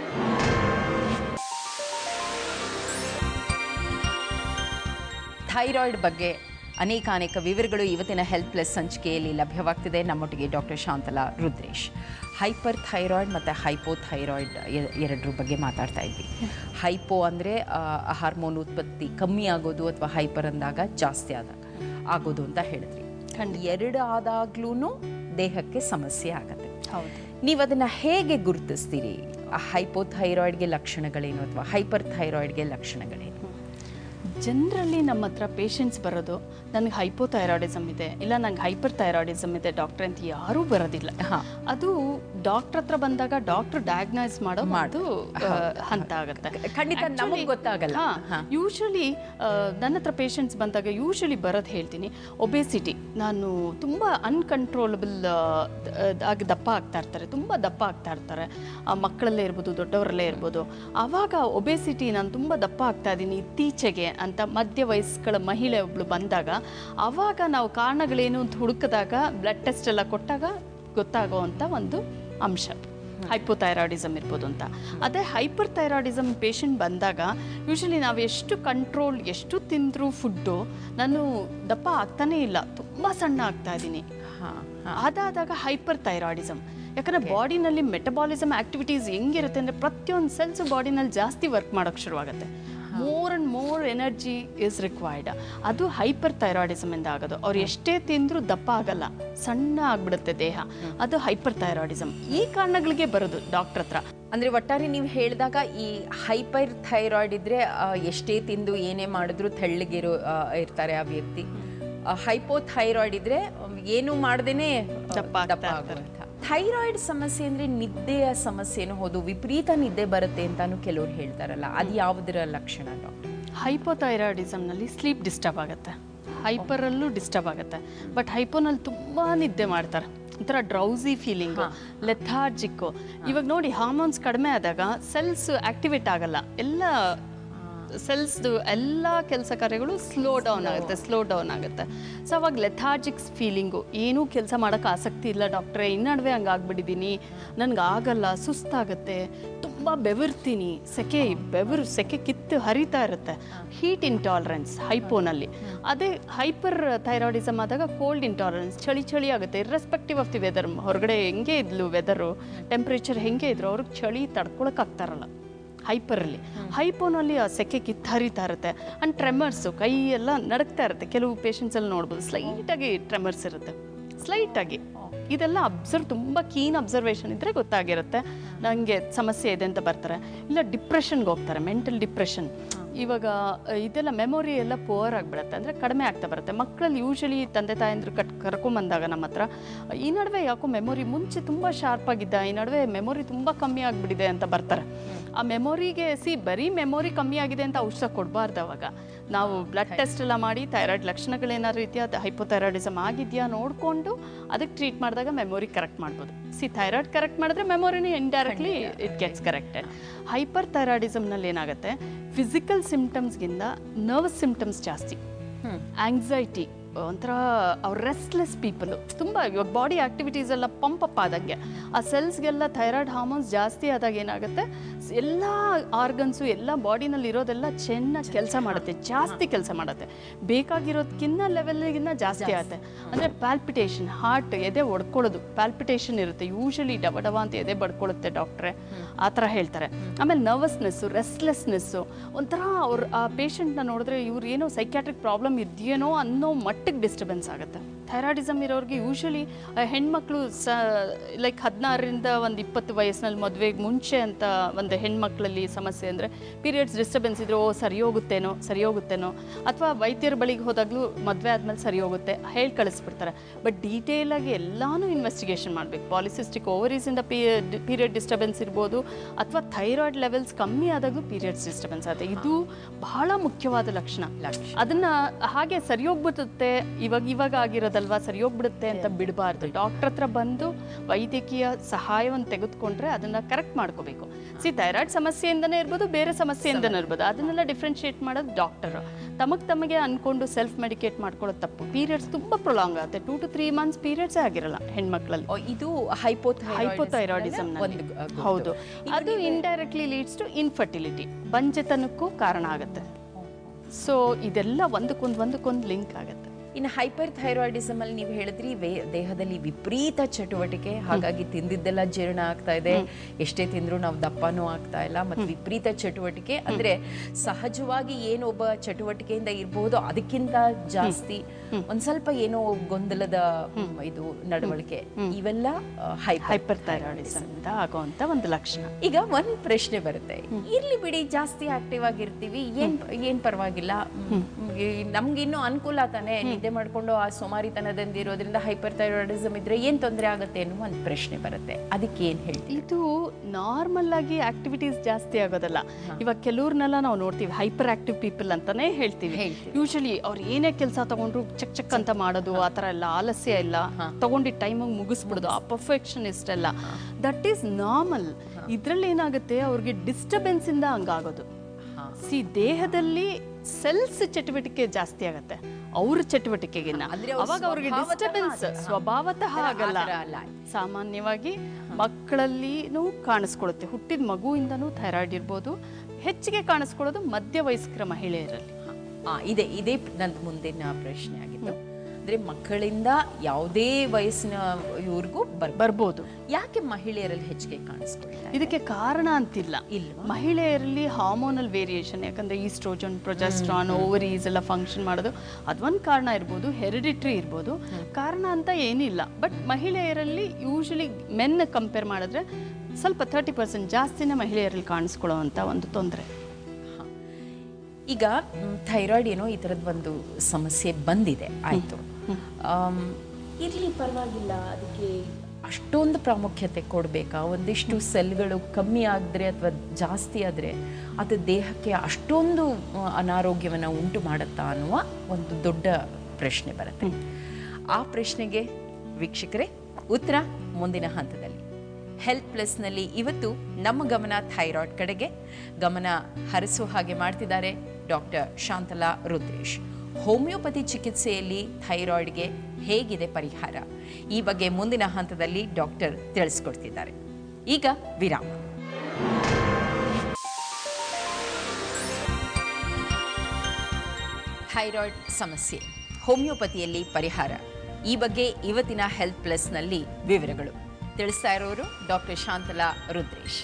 ಥೈರಾಯ್ಡ್ ಬಗ್ಗೆ ಅನೇಕ ಅನೇಕ ವಿವರಗಳು ಇವತ್ತಿನ ಹೆಲ್ತ್ ಪ್ಲಸ್ ಸಂಚಿಕೆಯಲ್ಲಿ ಲಭ್ಯವಾಗ್ತಿದೆ ನಮ್ಮೊಟ್ಟಿಗೆ doctor Shantala Rudresh hyper thyroid ಮತ್ತು ಹೈಪೋ ಥೈರಾಯ್ಡ್ ಎರಡರ ಬಗ್ಗೆ ಮಾತಾಡ್ತಾ ಇದ್ವಿ ಹೈಪೋ ಅಂದರೆ ಹಾರ್ಮೋನ್ ಉತ್ಪತ್ತಿ ಕಮ್ಮಿ ಆಗೋದು ಅಥವಾ ಹೈಪರ್ ಅಂದಾಗ ಜಾಸ್ತಿ ಆದಾಗ ಆಗೋದು ಅಂತ ಹೇಳಿದ್ರಿ ಎರಡು ಆದಾಗ್ಲೂ ದೇಹಕ್ಕೆ ಸಮಸ್ಯೆ ಆಗತ್ತೆ ಹೌದು ನೀವು ಅದನ್ನು ಹೇಗೆ ಗುರುತಿಸ್ತೀರಿ ಆ ಹೈಪೋಥೈರಾಯ್ಡ್ಗೆ ಲಕ್ಷಣಗಳೇನು ಅಥವಾ ಹೈಪರ್ ಥೈರಾಯ್ಡ್ಗೆ ಲಕ್ಷಣಗಳೇನು ಜನರಲ್ಲಿ ನಮ್ಮ ಹತ್ರ ಪೇಷಂಟ್ಸ್ ಬರೋದು ನನಗೆ ಹೈಪೋಥೈರಾಯ್ಡಿಸಮ್ ಇದೆ ಇಲ್ಲ ನಂಗೆ ಹೈಪರ್ ಥೈರಾಯ್ಡಿಸಮ್ ಇದೆ ಡಾಕ್ಟ್ರೆ ಅಂತ ಯಾರೂ ಬರೋದಿಲ್ಲ ಹಾ. ಅದು ಡಾಕ್ಟರ್ ಹತ್ರ ಬಂದಾಗ ಡಾಕ್ಟರ್ ಡಯಾಗ್ನೈಸ್ ಮಾಡೋ ಒಂದು ಆ, ಹಂತ ಆಗುತ್ತೆ ಖಂಡಿತ ನಮಗ್ ಗೊತ್ತಾಗಲ್ಲ. ಹಾ. ಯೂಶಲಿ ನನ್ನ ಹತ್ರ ಪೇಷಂಟ್ಸ್ ಬಂದಾಗ ಯೂಶಲಿ ಬರೋದು ಹೇಳ್ತೀನಿ ಒಬೇಸಿಟಿ ನಾನು ತುಂಬ ಅನ್ಕಂಟ್ರೋಲಬಲ್ ಆಗಿ ದಪ್ಪ ಆಗ್ತಾ ಇರ್ತಾರೆ ತುಂಬ ದಪ್ಪ ಆಗ್ತಾ ಇರ್ತಾರೆ ಆ ಮಕ್ಕಳಲ್ಲೇ ಇರ್ಬೋದು ದೊಡ್ಡವರಲ್ಲೇ ಇರ್ಬೋದು ಆವಾಗ ಒಬೇಸಿಟಿ ನಾನು ತುಂಬ ದಪ್ಪ ಆಗ್ತಾ ಇದ್ದೀನಿ ಇತ್ತೀಚೆಗೆ ಅಂತ ಮಧ್ಯ ವಯಸ್ಕಳ ಮಹಿಳೆ ಒಬ್ಳು ಬಂದಾಗ ಆವಾಗ ನಾವು ಕಾರಣಗಳೇನು ಅಂತ ಹುಡುಕಿದಾಗ ಬ್ಲಡ್ ಟೆಸ್ಟ್ ಎಲ್ಲ ಕೊಟ್ಟಾಗ ಗೊತ್ತಾಗೋವಂಥ ಒಂದು ಅಂಶ ಹೈಪೋಥೈರಾಯ್ಡಿಸಮ್ ಇರ್ಬೋದು ಅಂತ ಅದೇ ಹೈಪರ್ ಥೈರಾಯ್ಡಿಸಮ್ ಪೇಷಂಟ್ ಬಂದಾಗ ಯೂಶಲಿ ನಾವು ಎಷ್ಟು ಕಂಟ್ರೋಲ್ ಎಷ್ಟು ತಿಂದರೂ ಫುಡ್ಡು ನಾನು ದಪ್ಪ ಆಗ್ತಾನೇ ಇಲ್ಲ ತುಂಬ ಸಣ್ಣ ಆಗ್ತಾ ಇದ್ದೀನಿ ಹಾ ಅದಾದಾಗ ಹೈಪರ್ ಥೈರಾಯ್ಡಿಸಮ್ ಯಾಕಂದರೆ ಬಾಡಿನಲ್ಲಿ ಮೆಟಬಾಲಿಸಮ್ ಆಕ್ಟಿವಿಟೀಸ್ ಹೆಂಗಿರುತ್ತೆ ಅಂದರೆ ಪ್ರತಿಯೊಂದು ಸೆಲ್ಸು ಬಾಡಿನಲ್ಲಿ ಜಾಸ್ತಿ ವರ್ಕ್ ಮಾಡೋಕ್ಕೆ ಶುರುವಾಗುತ್ತೆ more and more energy is required ಅದು ಹೈಪರ್ ಥೈರಾಯ್ಡಿಸಮ್ ಇಂದ ಆಗೋದು ಅವ್ರು ಎಷ್ಟೇ ತಿಂದರೂ ದಪ್ಪ ಆಗಲ್ಲ ಸಣ್ಣ ಆಗ್ಬಿಡುತ್ತೆ ದೇಹ ಅದು ಹೈಪರ್ ಥೈರಾಯ್ಡಿಸಮ್ ಈ ಕಾರಣಗಳಿಗೆ ಬರೋದು ಡಾಕ್ಟರ್ ಹತ್ರ ಅಂದ್ರೆ ಒಟ್ಟಾರೆ ನೀವು ಹೇಳಿದಾಗ ಈ ಹೈಪರ್ ಥೈರಾಯ್ಡ್ ಇದ್ರೆ ಆ, ಎಷ್ಟೇ ತಿಂದು ಏನೇ ಮಾಡಿದ್ರು ತೆಳ್ಳಗಿರೋ ಆ, ಇರ್ತಾರೆ ಆ ವ್ಯಕ್ತಿ ಹೈಪೋಥೈರಾಯ್ಡ್ ಇದ್ರೆ um, ಏನು ಮಾಡ್ದೇನೆ ಆ, ದಪ್ಪ ಆಗ್ತಾ ದಪ್ಪ ಆಗುವಂಥ ಥೈರಾಯ್ಡ್ ಸಮಸ್ಯೆ ಅಂದ್ರೆ ನಿದ್ದೆಯ ಸಮಸ್ಯೆನೂ ಹೌದು ವಿಪರೀತ ನಿದ್ದೆ ಬರುತ್ತೆ ಅಂತಾನು ಕೆಲವ್ರು ಹೇಳ್ತಾರಲ್ಲ ಅದು ಯಾವುದರ ಲಕ್ಷಣ ಡಾಕ್ಟರ್ ಹೈಪೋಥೈರಾಯ್ಡಿಸಮ್ನಲ್ಲಿ ಸ್ಲೀಪ್ ಡಿಸ್ಟರ್ಬ್ ಆಗುತ್ತೆ ಹೈಪರಲ್ಲೂ ಡಿಸ್ಟರ್ಬ್ ಆಗುತ್ತೆ ಬಟ್ ಹೈಪೋನಲ್ಲಿ ತುಂಬ ನಿದ್ದೆ ಮಾಡ್ತಾರೆ ಒಂಥರ ಡ್ರೌಸಿ ಫೀಲಿಂಗು ಲೆಥಾರ್ಜಿಕ್ಕು ಇವಾಗ ನೋಡಿ ಹಾರ್ಮೋನ್ಸ್ ಕಡಿಮೆ ಆದಾಗ ಸೆಲ್ಸ್ ಆಕ್ಟಿವೇಟ್ ಆಗಲ್ಲ ಎಲ್ಲ ಸೆಲ್ಸ್ದು ಎಲ್ಲ ಕೆಲಸ ಕಾರ್ಯಗಳು ಸ್ಲೋ ಡೌನ್ ಆಗುತ್ತೆ ಸ್ಲೋ ಡೌನ್ ಆಗುತ್ತೆ ಸೊ ಅವಾಗ ಲೆಥಾರ್ಜಿಕ್ಸ್ ಫೀಲಿಂಗು ಏನೂ ಕೆಲಸ ಮಾಡೋಕ್ಕೆ ಆಸಕ್ತಿ ಇಲ್ಲ ಡಾಕ್ಟ್ರೆ ಈ ನಡುವೆ ಹಂಗೆ ಆಗ್ಬಿಟ್ಟಿದ್ದೀನಿ ನನಗೆ ಆಗಲ್ಲ ಸುಸ್ತಾಗುತ್ತೆ ತುಂಬ ಬೆವರ್ತೀನಿ ಸೆಕೆ ಬೆವರು ಸೆಕೆ ಕಿತ್ತು ಹರಿತಾ ಇರುತ್ತೆ ಹೀಟ್ ಇಂಟಾಲರೆನ್ಸ್ ಹೈಪೋನಲ್ಲಿ ಅದೇ ಹೈಪರ್ ಥೈರಾಯ್ಡಿಸಮ್ ಆದಾಗ ಕೋಲ್ಡ್ ಇಂಟಾಲರೆನ್ಸ್ ಚಳಿ ಚಳಿ ಆಗುತ್ತೆ ಇರ್ರೆಸ್ಪೆಕ್ಟಿವ್ ಆಫ್ ದಿ ವೆದರ್ ಹೊರಗಡೆ ಹೆಂಗೆ ಇದ್ಲು ವೆದರು ಟೆಂಪ್ರೇಚರ್ ಹೆಂಗೆ ಇದ್ರು ಅವ್ರಿಗೆ ಚಳಿ ತಡ್ಕೊಳಕ್ಕಾಗ್ತಾರಲ್ಲ ಹೈಪರಲ್ಲಿ ಹೈಪೋನಲ್ಲಿ ಆ ಸೆಕೆ ಕಿತ್ತು ಹರಿತಾ ಇರುತ್ತೆ ಆ್ಯಂಡ್ ಟ್ರೆಮರ್ಸು ಕೈ ಎಲ್ಲ ನಡಕ್ತಾ ಇರುತ್ತೆ ಕೆಲವು ಪೇಷಂಟ್ಸಲ್ಲಿ ನೋಡ್ಬೋದು ಸ್ಲೈಟಾಗಿ ಟ್ರೆಮರ್ಸ್ ಇರುತ್ತೆ ಸ್ಲೈಟಾಗಿ ಇದೆಲ್ಲ ಅಬ್ಸರ್ವ್ ತುಂಬ ಕೀನ್ ಅಬ್ಸರ್ವೇಷನ್ ಇದ್ದರೆ ಗೊತ್ತಾಗಿರುತ್ತೆ ನನಗೆ ಸಮಸ್ಯೆ ಇದೆ ಅಂತ ಬರ್ತಾರೆ ಇಲ್ಲ ಡಿಪ್ರೆಷನ್ಗೆ ಹೋಗ್ತಾರೆ ಮೆಂಟಲ್ ಡಿಪ್ರೆಷನ್ ಇವಾಗ ಅ, ಇದೆಲ್ಲ ಮೆಮೊರಿ ಎಲ್ಲ ಪುವರ್ ಆಗಿಬಿಡುತ್ತೆ ಅಂದರೆ ಕಡಿಮೆ ಆಗ್ತಾ ಬರುತ್ತೆ ಮಕ್ಕಳಲ್ಲಿ ಯೂಶಲಿ ತಂದೆ ತಾಯಂದ್ರು ಕಟ್ ಕರ್ಕೊಂಬಂದಾಗ ನಮ್ಮ ಹತ್ರ ಈ ನಡುವೆ ಯಾಕೋ ಮೆಮೊರಿ ಮುಂಚೆ ತುಂಬ ಶಾರ್ಪ್ ಆಗಿದ್ದ ಈ ನಡುವೆ ಮೆಮೊರಿ ತುಂಬ ಕಮ್ಮಿ ಆಗಿಬಿಟ್ಟಿದೆ ಅಂತ ಬರ್ತಾರೆ ಆ ಮೆಮೊರಿಗೆ ಸಿ ಬರೀ ಮೆಮೊರಿ ಕಮ್ಮಿ ಆಗಿದೆ ಅಂತ ಔಷಧ ಕೊಡಬಾರ್ದು ಅವಾಗ ನಾವು ಬ್ಲಡ್ ಟೆಸ್ಟ್ ಎಲ್ಲ ಮಾಡಿ ಥೈರಾಯ್ಡ್ ಲಕ್ಷಣಗಳೇನಾದ್ರು ಇದೆಯಾ ಅದು ಹೈಪೋಥೈರಾಯ್ಡಿಸಮ್ ಆಗಿದೆಯಾ ನೋಡಿಕೊಂಡು ಅದಕ್ಕೆ ಟ್ರೀಟ್ ಮಾಡಿದಾಗ ಮೆಮೊರಿ ಕರೆಕ್ಟ್ ಮಾಡ್ಬೋದು ಸಿ ಥೈರಾಯ್ಡ್ ಕರೆಕ್ಟ್ ಮಾಡಿದ್ರೆ ಮೆಮೊರಿನೇ indirectly it gets corrected hyper ಥೈರಾಯ್ಡಿಸಮ್ನಲ್ಲಿ ಏನಾಗುತ್ತೆ ಫಿಸಿಕಲ್ ಸಿಮ್ಟಮ್ಸ್ಗಿಂತ ನರ್ವಸ್ ಸಿಮ್ಟಮ್ಸ್ ಜಾಸ್ತಿ ಆಂಗ್ಸೈಟಿ ಒಂಥರ ಅವ್ರು ರೆಸ್ಟ್ಲೆಸ್ ಪೀಪಲು ತುಂಬ ಇವಾಗ ಬಾಡಿ ಆಕ್ಟಿವಿಟೀಸ್ ಎಲ್ಲ ಪಂಪ್ ಅಪ್ ಆದಂಗೆ ಆ ಸೆಲ್ಸ್ಗೆಲ್ಲ ಥೈರಾಯ್ಡ್ ಹಾರ್ಮೋನ್ಸ್ ಜಾಸ್ತಿ ಆದಾಗ ಏನಾಗುತ್ತೆ ಸ್- ಎಲ್ಲ ಆರ್ಗನ್ಸು ಎಲ್ಲ ಬಾಡಿನಲ್ಲಿ ಇರೋದೆಲ್ಲ ಚೆನ್ನಾಗಿ ಕೆಲಸ ಮಾಡುತ್ತೆ ಜಾಸ್ತಿ ಕೆಲಸ ಮಾಡುತ್ತೆ ಬೇಕಾಗಿರೋದಕ್ಕಿಂತ ಲೆವೆಲ್ಗಿನ್ನ ಜಾಸ್ತಿ ಆಗುತ್ತೆ ಅಂದರೆ ಪ್ಯಾಲ್ಪಿಟೇಷನ್ ಹಾರ್ಟ್ ಎದೆ ಒಡ್ಕೊಳ್ಳೋದು ಪ್ಯಾಲ್ಪಿಟೇಷನ್ ಇರುತ್ತೆ ಯೂಶಲಿ ಡವ ಡವ ಅಂತ ಎದೆ ಬಡ್ಕೊಳ್ಳುತ್ತೆ ಡಾಕ್ಟ್ರೆ ಆ ಥರ ಹೇಳ್ತಾರೆ ಆಮೇಲೆ ನರ್ವಸ್ನೆಸ್ಸು ರೆಸ್ಟ್ಲೆಸ್ನೆಸ್ಸು ಒಂಥರ ಅವ್ರು ಆ ಪೇಷಂಟ್ನ ನೋಡಿದ್ರೆ ಇವ್ರು ಏನೋ ಸೈಕ್ಯಾಟ್ರಿಕ್ ಪ್ರಾಬ್ಲಮ್ ಇದೆಯೇನೋ ಅನ್ನೋ ಮಟ್ಟಿಗೆ ಡಿಸ್ಟರ್ಬೆನ್ಸ್ ಆಗುತ್ತೆ ಥೈರಾಯ್ಡಿಸಮ್ ಇರೋರಿಗೆ ಯೂಶಲಿ ಹೆಣ್ಮಕ್ಳು ಸ ಲೈಕ್ ಹದಿನಾರರಿಂದ ಒಂದು ಇಪ್ಪತ್ತು ವಯಸ್ಸಿನಲ್ಲಿ ಮದುವೆಗೆ ಮುಂಚೆ ಅಂತ ಒಂದು ಹೆಣ್ಮಕ್ಳಲ್ಲಿ ಸಮಸ್ಯೆ ಅಂದರೆ ಪೀರಿಯಡ್ಸ್ ಡಿಸ್ಟರ್ಬೆನ್ಸ್ ಇದ್ರೆ ಓ ಸರಿ ಹೋಗುತ್ತೇನೋ ಸರಿ ಹೋಗುತ್ತೇನೋ ಅಥವಾ ವೈದ್ಯರ ಬಳಿಗೆ ಹೋದಾಗಲೂ ಮದುವೆ ಆದಮೇಲೆ ಸರಿ ಹೋಗುತ್ತೆ ಹೇಳಿ ಕಳಿಸ್ಬಿಡ್ತಾರೆ ಬಟ್ ಡೀಟೇಲಾಗಿ ಎಲ್ಲಾನು ಇನ್ವೆಸ್ಟಿಗೇಷನ್ ಮಾಡಬೇಕು ಪಾಲಿಸಿಸ್ಟಿಕ್ ಓವರೀಸಿಂದ ಪೀರಿಯಡ್ ಡಿಸ್ಟರ್ಬೆನ್ಸ್ ಇರ್ಬೋದು ಅಥವಾ ಥೈರಾಯ್ಡ್ ಲೆವೆಲ್ಸ್ ಕಮ್ಮಿ ಆದಾಗಲೂ ಪೀರಿಯಡ್ಸ್ ಡಿಸ್ಟರ್ಬೆನ್ಸ್ ಆಗುತ್ತೆ ಇದು ಬಹಳ ಮುಖ್ಯವಾದ ಲಕ್ಷಣ ಲಕ್ಷಣ. ಅದನ್ನ ಹಾಗೆ ಸರಿ ಹೋಗ್ಬಿಡುತ್ತೆ ಇವಾಗ ಇವಾಗ ಆಗಿರೋದಲ್ವಾ ಸರಿ ಹೋಗ್ಬಿಡುತ್ತೆ ಅಂತ ಬಿಡಬಾರ್ದು ಡಾಕ್ಟರ್ ಹತ್ರ ಬಂದು ವೈದ್ಯಕೀಯ ಸಹಾಯವನ್ನು ತೆಗೆದುಕೊಂಡ್ರೆ ಅದನ್ನ ಕರೆಕ್ಟ್ ಮಾಡ್ಕೋಬೇಕು ಸಿ ಥೈರಾಯ್ಡ್ ಸಮಸ್ಯೆಯಿಂದನೇ ಇರ್ಬೋದು ಬೇರೆ ಸಮಸ್ಯೆಯಿಂದನೇ ಇರ್ಬೋದು ಅದನ್ನೆಲ್ಲ ಡಿಫ್ರೆನ್ಶಿಯೇಟ್ ಮಾಡೋದು ಡಾಕ್ಟರ್ ತಮಗೆ ತಮಗೆ ಅನ್ಕೊಂಡು ಸೆಲ್ಫ್ ಮೆಡಿಕೇಟ್ ಮಾಡ್ಕೊಳ್ಳೋದು ತಪ್ಪು ಪೀರಿಯಡ್ಸ್ ತುಂಬ ಪ್ರೊಲಾಂಗ್ ಆಗುತ್ತೆ ಟೂ ಟು ತ್ರೀ ಮಂತ್ಸ್ ಪೀರಿಯಡ್ಸೇ ಆಗಿರಲ್ಲ ಹೆಣ್ಮಕ್ಳಲ್ಲಿ ಓ, ಇದು ಹೈಪೋಥೈರಾಯ್ಡಿಸಮ್ ಹೈಪೋಥೈರಾಯ್ಡಿಸಮ್ ಒಂದು ಆ, ಗುರುತು. ಹೌದು ಅದು ಇಂಡೈರೆಕ್ಟ್ಲಿ ಲೀಡ್ಸ್ ಟು ಇನ್ಫರ್ಟಿಲಿಟಿ ಬಂಜೆತನಕ್ಕೂ ಕಾರಣ ಆಗುತ್ತೆ ಸೊ ಇದೆಲ್ಲ ಒಂದಕ್ಕೊಂದು ಒಂದಕ್ಕೊಂದು ಲಿಂಕ್ ಆಗುತ್ತೆ ಇನ್ನು ಹೈಪರ್ ಥೈರಾಯ್ಡಿಸಮ್ ಅಲ್ಲಿ ನೀವು ಹೇಳಿದ್ರಿ ವೇ- ದೇಹದಲ್ಲಿ ವಿಪರೀತ ಚಟುವಟಿಕೆ ಹಾಗಾಗಿ ತಿಂದಿದ್ದೆಲ್ಲ ಜೀರ್ಣ ಆಗ್ತಾ ಇದೆ ಎಷ್ಟೇ ತಿಂದ್ರು ನಾವು ದಪ್ಪನೂ ಆಗ್ತಾ ಇಲ್ಲ ಮತ್ತು ವಿಪರೀತ ಚಟುವಟಿಕೆ ಅಂದ್ರೆ ಸಹಜವಾಗಿ ಏನು ಒಬ್ಬ ಚಟುವಟಿಕೆಯಿಂದ ಇರಬಹುದು ಅದಕ್ಕಿಂತ ಜಾಸ್ತಿ ಒಂದ್ ಸ್ವಲ್ಪ ಏನೋ ಗೊಂದಲದ ಮ್, ಇದು ನಡವಳಿಕೆ ಇವೆಲ್ಲ ಹೈಪರ್ ಹೈಪರ್ ಥೈರಾಯ್ಡಿಸಮ್ ಇಂದ ಆಗುವಂತ ಒಂದು ಲಕ್ಷಣ ಈಗ ಒಂದ್ ಪ್ರಶ್ನೆ ಬರುತ್ತೆ ಇರ್ಲಿ ಬಿಡಿ ಜಾಸ್ತಿ ಆಕ್ಟಿವ್ ಆಗಿರ್ತೀವಿ ಏನ್ ಏನ್ ಪರವಾಗಿಲ್ಲ ನಮ್ಗಿನ್ನೂ ಅನುಕೂಲ ತಾನೆ ನಿದ್ದೆ ಮಾಡ್ಕೊಂಡು ಆ ಸೋಮಾರಿತನದಿಂದ ಇರೋದ್ರಿಂದ ಹೈಪರ್ ಥೈರಾಯ್ಡಿಸಮ್ ಇದ್ರೆ ಏನ್ ತೊಂದರೆ ಆಗುತ್ತೆ ಅನ್ನೋ ಒಂದ್ ಪ್ರಶ್ನೆ ಬರುತ್ತೆ ಅದಕ್ಕೆ ಏನ್ ಹೇಳ್ತೀವಿ ಇದು ನಾರ್ಮಲ್ ಆಗಿ ಆಕ್ಟಿವಿಟೀಸ್ ಜಾಸ್ತಿ ಆಗೋದಲ್ಲ ಇವಾಗ ಕೆಲವ್ರನ್ನೆಲ್ಲ ನಾವು ನೋಡ್ತೀವಿ ಹೈಪರ್ ಆಕ್ಟಿವ್ ಪೀಪಲ್ ಅಂತಾನೆ ಹೇಳ್ತೀವಿ ಹೇಳ್ತೀವಿ. ಯೂಶಲಿ ಅವ್ರು ಏನೇ ಕೆಲಸ ತಗೊಂಡ್ರು ಚಕ್ ಚಕ್ ಅಂತ ಮಾಡೋದು ಆ ಥರ ಎಲ್ಲ ಆಲಸ್ಯ ಇಲ್ಲ ತಗೊಂಡಿದ್ದ ಟೈಮಿಗೆ ಮುಗಿಸ್ಬಿಡೋದು ಆ ಪರ್ಫೆಕ್ಷನಿಸ್ಟ್ ಎಲ್ಲ ದಟ್ ಈಸ್ ನಾರ್ಮಲ್ ಇದ್ರಲ್ಲಿ ಏನಾಗುತ್ತೆ ಅವ್ರಿಗೆ ಡಿಸ್ಟರ್ಬೆನ್ಸ್ ಇಂದ ಹಂಗಾಗೋದು ಸಿ ದೇಹದಲ್ಲಿ ಸೆಲ್ಸ್ ಚಟುವಟಿಕೆ ಜಾಸ್ತಿ ಆಗತ್ತೆ ಅವ್ರ ಚಟುವಟಿಕೆಗಿನ್ನ ಅಂದ್ರೆ ಅವ್ರ ಅವಾಗ ಅವ್ರಿಗೆ ಸ್ವಭಾವತಃ ಡಿಸ್ಟರ್ಬೆನ್ಸ್ ಅದು. ಸ್ವಭಾವತಃ ಆ ಆಗಲ್ಲ ಥರ ಅಲ್ಲ. ಸಾಮಾನ್ಯವಾಗಿ ಮಕ್ಕಳಲ್ಲಿನೂ ಕಾಣಿಸ್ಕೊಳ್ಳುತ್ತೆ ಹುಟ್ಟಿದ ಮಗುವಿಂದನೂ ಥೈರಾಯ್ಡ್ ಇರ್ಬೋದು ಹೆಚ್ಚಿಗೆ ಕಾಣಿಸ್ಕೊಳ್ಳೋದು ಮಧ್ಯವಯಸ್ಕರ ಮಹಿಳೆಯರಲ್ಲಿ ಆ, ಇದೆ ಇದೇ ನನ್ನ ಮುಂದಿನ ಪ್ರಶ್ನೆ ಆಗಿತ್ತು ಅಂದ್ರೆ ಮಕ್ಕಳಿಂದ ಯಾವುದೇ ವಯಸ್ಸಿನ ಇವ್ರಿಗೂ ಬರ್ ಬರ್ಬೋದು ಯಾಕೆ ಮಹಿಳೆಯರಲ್ಲಿ ಹೆಚ್ಚಿಗೆ ಕಾಣಿಸ್ಕೊಳ್ತಾರೆ ಇದಕ್ಕೆ ಕಾರಣ ಅಂತಿಲ್ಲ ಇಲ್ವಾ? ಮಹಿಳೆಯರಲ್ಲಿ ಹಾರ್ಮೋನಲ್ ವೇರಿಯೇಷನ್ ಯಾಕಂದ್ರೆ ಈಸ್ಟ್ರೋಜನ್ ಪ್ರೊಜೆಸ್ಟ್ರಾನ್ ಓವರೀಸ್ ಎಲ್ಲ ಫಂಕ್ಷನ್ ಮಾಡೋದು ಅದೊಂದು ಕಾರಣ ಇರ್ಬೋದು ಹೆರಿಡಿಟ್ರಿ ಇರ್ಬೋದು ಕಾರಣ ಅಂತ ಏನಿಲ್ಲ ಬಟ್ ಮಹಿಳೆಯರಲ್ಲಿ ಯೂಶಲಿ ಮೆನ್ ಕಂಪೇರ್ ಮಾಡಿದ್ರೆ ಸ್ವಲ್ಪ ತರ್ಟಿ ಪರ್ಸೆಂಟ್ ಜಾಸ್ತಿನೇ ಮಹಿಳೆಯರಲ್ಲಿ ಕಾಣಿಸ್ಕೊಳ್ಳೋವಂಥ ಒಂದು ತೊಂದರೆ ಹ. ಈಗ ಥೈರಾಯ್ಡ್ ಏನೋ ಈ ಥರದ್ದು ಒಂದು ಸಮಸ್ಯೆ ಬಂದಿದೆ ಆಯಿತು ಇರಲಿ ಪರವಾಗಿಲ್ಲ ಅದಕ್ಕೆ ಅಷ್ಟೊಂದು ಪ್ರಾಮುಖ್ಯತೆ ಕೊಡಬೇಕಾ ಒಂದಿಷ್ಟು ಸೆಲ್ಗಳು ಕಮ್ಮಿ ಆಗಿದ್ರೆ ಅಥವಾ ಜಾಸ್ತಿ ಆದರೆ ಅದು ದೇಹಕ್ಕೆ ಅಷ್ಟೊಂದು ಆ, ಅನಾರೋಗ್ಯವನ್ನು ಉಂಟು ಮಾಡುತ್ತಾ ಅನ್ನುವ ಒಂದು ದೊಡ್ಡ ಪ್ರಶ್ನೆ ಬರುತ್ತೆ ಆ ಪ್ರಶ್ನೆಗೆ ವೀಕ್ಷಕರೇ ಉತ್ತರ ಮುಂದಿನ ಹಂತದಲ್ಲಿ ಹೆಲ್ಪ್ ಪ್ಲಸ್ನಲ್ಲಿ ಇವತ್ತು ನಮ್ಮ ಗಮನ ಥೈರಾಯ್ಡ್ ಕಡೆಗೆ ಗಮನ ಹರಿಸುವ ಹಾಗೆ ಮಾಡ್ತಿದ್ದಾರೆ ಡಾಕ್ಟರ್ ಶಾಂತಲಾ ರುದ್ರೇಶ್ ಹೋಮಿಯೋಪತಿ ಚಿಕಿತ್ಸೆಯಲ್ಲಿ ಥೈರಾಯ್ಡ್ಗೆ ಹೇಗಿದೆ ಪರಿಹಾರ ಈ ಬಗ್ಗೆ ಮುಂದಿನ ಹಂತದಲ್ಲಿ ಡಾಕ್ಟರ್ ತಿಳಿಸ್ಕೊಡ್ತಿದ್ದಾರೆ ಈಗ ವಿರಾಮ ಥೈರಾಯ್ಡ್ ಸಮಸ್ಯೆ ಹೋಮಿಯೋಪತಿಯಲ್ಲಿ ಪರಿಹಾರ ಈ ಬಗ್ಗೆ ಇವತ್ತಿನ ಹೆಲ್ತ್ ಪ್ಲಸ್ನಲ್ಲಿ ವಿವರಗಳು ತಿಳಿಸ್ತಾ ಇರೋರು ಡಾಕ್ಟರ್ ಶಾಂತಲಾ ರುದ್ರೇಶ್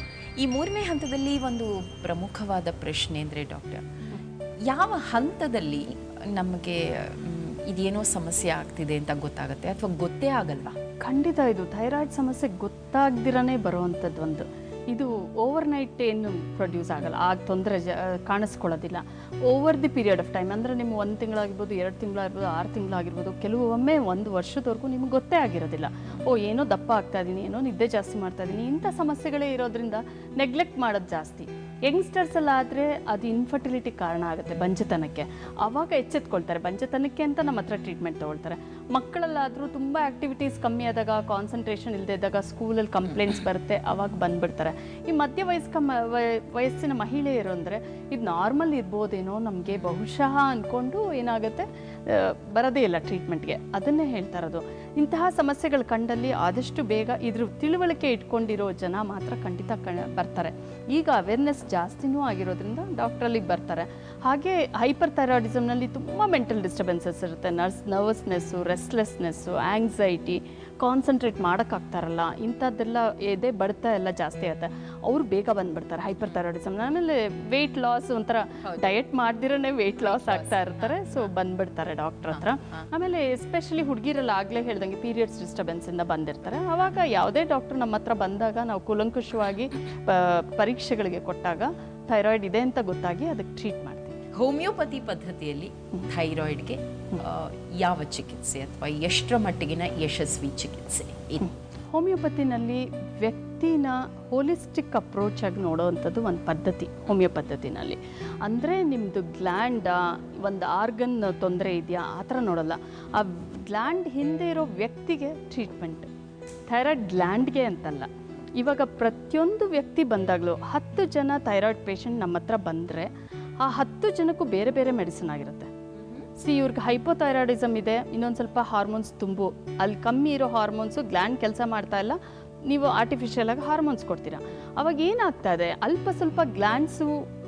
ಈ ಮೂರನೇ ಹಂತದಲ್ಲಿ ಒಂದು ಪ್ರಮುಖವಾದ ಪ್ರಶ್ನೆ ಅಂದರೆ ಡಾಕ್ಟರ್ ಯಾವ ಹಂತದಲ್ಲಿ ನಮಗೆ ಮ್, ಇದೇನೋ ಸಮಸ್ಯೆ ಆಗ್ತಿದೆ ಅಂತ ಗೊತ್ತಾಗುತ್ತೆ ಅಥವಾ ಗೊತ್ತೇ ಆಗಲ್ವಾ ಖಂಡಿತ ಇದು ಥೈರಾಯ್ಡ್ ಸಮಸ್ಯೆ ಗೊತ್ತಾಗ್ದಿರನೇ ಬರುವಂಥದ್ದು ಒಂದು ಇದು ಓವರ್ ನೈಟ್ ಏನು ಪ್ರೊಡ್ಯೂಸ್ ಆಗಲ್ಲ ಆಗ ತೊಂದರೆ ಜ ಕಾಣಿಸ್ಕೊಳ್ಳೋದಿಲ್ಲ over the period of time ಅಂದರೆ ನಿಮ್ಮ ಒಂದು ತಿಂಗಳಾಗಿರ್ಬೋದು ಎರಡು ತಿಂಗಳಾಗಿರ್ಬೋದು ಆರು ತಿಂಗಳಾಗಿರ್ಬೋದು ಕೆಲವೊಮ್ಮೆ ಒಂದು ವರ್ಷದವರೆಗೂ ನಿಮ್ಗೆ ಗೊತ್ತೇ ಆಗಿರೋದಿಲ್ಲ ಓ ಏನೋ ದಪ್ಪ ಆಗ್ತಾ ಇದ್ದೀನಿ ಏನೋ ನಿದ್ದೆ ಜಾಸ್ತಿ ಮಾಡ್ತಾ ಇದ್ದೀನಿ ಇಂಥ ಸಮಸ್ಯೆಗಳೇ ಇರೋದ್ರಿಂದ ನೆಗ್ಲೆಕ್ಟ್ ಮಾಡೋದು ಜಾಸ್ತಿ ಯಂಗ್ಸ್ಟರ್ಸ್ ಎಲ್ಲ ಆದರೆ ಅದು ಇನ್ಫರ್ಟಿಲಿಟಿ ಕಾರಣ ಆಗುತ್ತೆ ಬಂಜತನಕ್ಕೆ ಆವಾಗ ಎಚ್ಚೆತ್ಕೊಳ್ತಾರೆ ಬಂಜತನಕ್ಕೆ ಅಂತ ನಮ್ಮ ಹತ್ರ ಟ್ರೀಟ್ಮೆಂಟ್ ತೊಗೊಳ್ತಾರೆ ಮಕ್ಕಳಲ್ಲಾದರೂ ತುಂಬ ಆ್ಯಕ್ಟಿವಿಟೀಸ್ ಕಮ್ಮಿ ಆದಾಗ ಕಾನ್ಸಂಟ್ರೇಷನ್ ಇಲ್ಲದೆ ಇದ್ದಾಗ ಸ್ಕೂಲಲ್ಲಿ ಕಂಪ್ಲೇಂಟ್ಸ್ ಬರುತ್ತೆ ಅವಾಗ ಬಂದ್ಬಿಡ್ತಾರೆ ಈ ಮಧ್ಯವಯಸ್ಕ ಮ ವಯ- ವಯಸ್ಸಿನ ಮಹಿಳೆಯರು ಅಂದರೆ ಇದು ನಾರ್ಮಲ್ ಇರ್ಬೋದೇನೋ ನಮಗೆ ಬಹುಶಃ ಅಂದ್ಕೊಂಡು ಏನಾಗುತ್ತೆ ಆ, ಬರೋದೇ ಇಲ್ಲ ಟ್ರೀಟ್ಮೆಂಟ್ಗೆ ಅದನ್ನೇ ಹೇಳ್ತಾ ಇರೋದು ಇಂತಹ ಸಮಸ್ಯೆಗಳು ಕಂಡಲ್ಲಿ ಆದಷ್ಟು ಬೇಗ ಇದ್ರ ತಿಳುವಳಿಕೆ ಇಟ್ಕೊಂಡಿರೋ ಜನ ಮಾತ್ರ ಖಂಡಿತ ಕ ಬರ್ತಾರೆ ಈಗ ಅವೇರ್ನೆಸ್ ಜಾಸ್ತಿನೂ ಆಗಿರೋದ್ರಿಂದ ಡಾಕ್ಟ್ರಲ್ಲಿಗೆ ಬರ್ತಾರೆ ಹಾಗೆ ಹೈಪರ್ ಥೈರಾಯ್ಡಿಸಮ್ನಲ್ಲಿ ತುಂಬ ಮೆಂಟಲ್ ಡಿಸ್ಟರ್ಬೆನ್ಸಸ್ ಇರುತ್ತೆ ನರ್ಸ್ ನರ್ವಸ್ನೆಸ್ಸು ರೆಸ್ಟ್ಲೆಸ್ನೆಸ್ಸು ಆಂಗ್ಸೈಟಿ ಕಾನ್ಸಂಟ್ರೇಟ್ ಮಾಡೋಕ್ಕಾಗ್ತಾರಲ್ಲ ಇಂಥದ್ದೆಲ್ಲ ಎದೆ ಬಡ್ತ ಎಲ್ಲ ಜಾಸ್ತಿ ಆಗುತ್ತೆ ಅವ್ರು ಬೇಗ ಬಂದ್ಬಿಡ್ತಾರೆ ಹೈಪರ್ ಥೈರಾಯ್ಡಿಸಮ್ ಆಮೇಲೆ ವೆಯ್ಟ್ ಲಾಸ್ ಒಂಥರ ಡಯಟ್ ಮಾಡ್ದಿರೇ ವೆಯ್ಟ್ ಲಾಸ್ ಆಗ್ತಾ ಇರ್ತಾರೆ ಸೊ ಬಂದ್ಬಿಡ್ತಾರೆ ಡಾಕ್ಟರ್ ಹತ್ರ ಆಮೇಲೆ ಎಸ್ಪೆಷಲಿ ಹುಡುಗಿರೆಲ್ಲ ಆಗಲೇ ಹೇಳ್ದಂಗೆ ಪೀರಿಯಡ್ಸ್ ಡಿಸ್ಟರ್ಬೆನ್ಸಿಂದ ಬಂದಿರ್ತಾರೆ ಆವಾಗ ಯಾವುದೇ ಡಾಕ್ಟರ್ ನಮ್ಮ ಹತ್ರ ಬಂದಾಗ ನಾವು ಕೂಲಂಕುಷವಾಗಿ ಪ- ಪರೀಕ್ಷೆಗಳಿಗೆ ಕೊಟ್ಟಾಗ ಥೈರಾಯ್ಡ್ ಇದೆ ಅಂತ ಗೊತ್ತಾಗಿ ಅದಕ್ಕೆ ಟ್ರೀಟ್ ಮಾಡ್ತೀವಿ ಹೋಮಿಯೋಪತಿ ಪದ್ಧತಿಯಲ್ಲಿ ಥೈರಾಯ್ಡ್ಗೆ ಆ, ಯಾವ ಚಿಕಿತ್ಸೆ ಅಥವಾ ಎಷ್ಟರ ಮಟ್ಟಿಗಿನ ಯಶಸ್ವಿ ಚಿಕಿತ್ಸೆ ಇದು ಹೋಮಿಯೋಪತಿನಲ್ಲಿ ವ್ಯಕ್ತಿನ ಹೋಲಿಸ್ಟಿಕ್ ಅಪ್ರೋಚ್ ಆಗಿ ನೋಡೋವಂಥದ್ದು ಒಂದು ಪದ್ಧತಿ ಹೋಮಿಯೋ ಪದ್ಧತಿನಲ್ಲಿ ಅಂದರೆ ನಿಮ್ಮದು ಗ್ಲ್ಯಾಂಡ ಒಂದು ಆರ್ಗನ್ ತೊಂದರೆ ಇದೆಯಾ ಆ ಥರ ನೋಡಲ್ಲ ಆ ಗ್ಲ್ಯಾಂಡ್ ಹಿಂದೆ ಇರೋ ವ್ಯಕ್ತಿಗೆ ಟ್ರೀಟ್ಮೆಂಟ್ ಥೈರಾಯ್ಡ್ ಗ್ಲ್ಯಾಂಡ್ಗೆ ಅಂತಲ್ಲ ಇವಾಗ ಪ್ರತಿಯೊಂದು ವ್ಯಕ್ತಿ ಬಂದಾಗಲೂ ಹತ್ತು ಜನ ಥೈರಾಯ್ಡ್ ಪೇಷಂಟ್ ನಮ್ಮ ಹತ್ರ ಬಂದರೆ ಆ ಹತ್ತು ಜನಕ್ಕೂ ಬೇರೆ ಬೇರೆ ಮೆಡಿಸಿನ್ ಆಗಿರುತ್ತೆ ಸಿ ಇವ್ರಿಗೆ ಹೈಪೋಥೈರಾಯ್ಡಿಸಮ್ ಇದೆ ಇನ್ನೊಂದು ಸ್ವಲ್ಪ ಹಾರ್ಮೋನ್ಸ್ ತುಂಬು ಅಲ್ಲಿ ಕಮ್ಮಿ ಇರೋ ಹಾರ್ಮೋನ್ಸು ಗ್ಲ್ಯಾಂಡ್ ಕೆಲಸ ಮಾಡ್ತಾ ಇಲ್ಲ ನೀವು ಆರ್ಟಿಫಿಷಿಯಲ್ ಆಗಿ ಹಾರ್ಮೋನ್ಸ್ ಕೊಡ್ತೀರಾ ಅವಾಗ ಏನಾಗ್ತಾ ಇದೆ ಅಲ್ಪ ಸ್ವಲ್ಪ ಗ್ಲ್ಯಾಂಡ್ಸು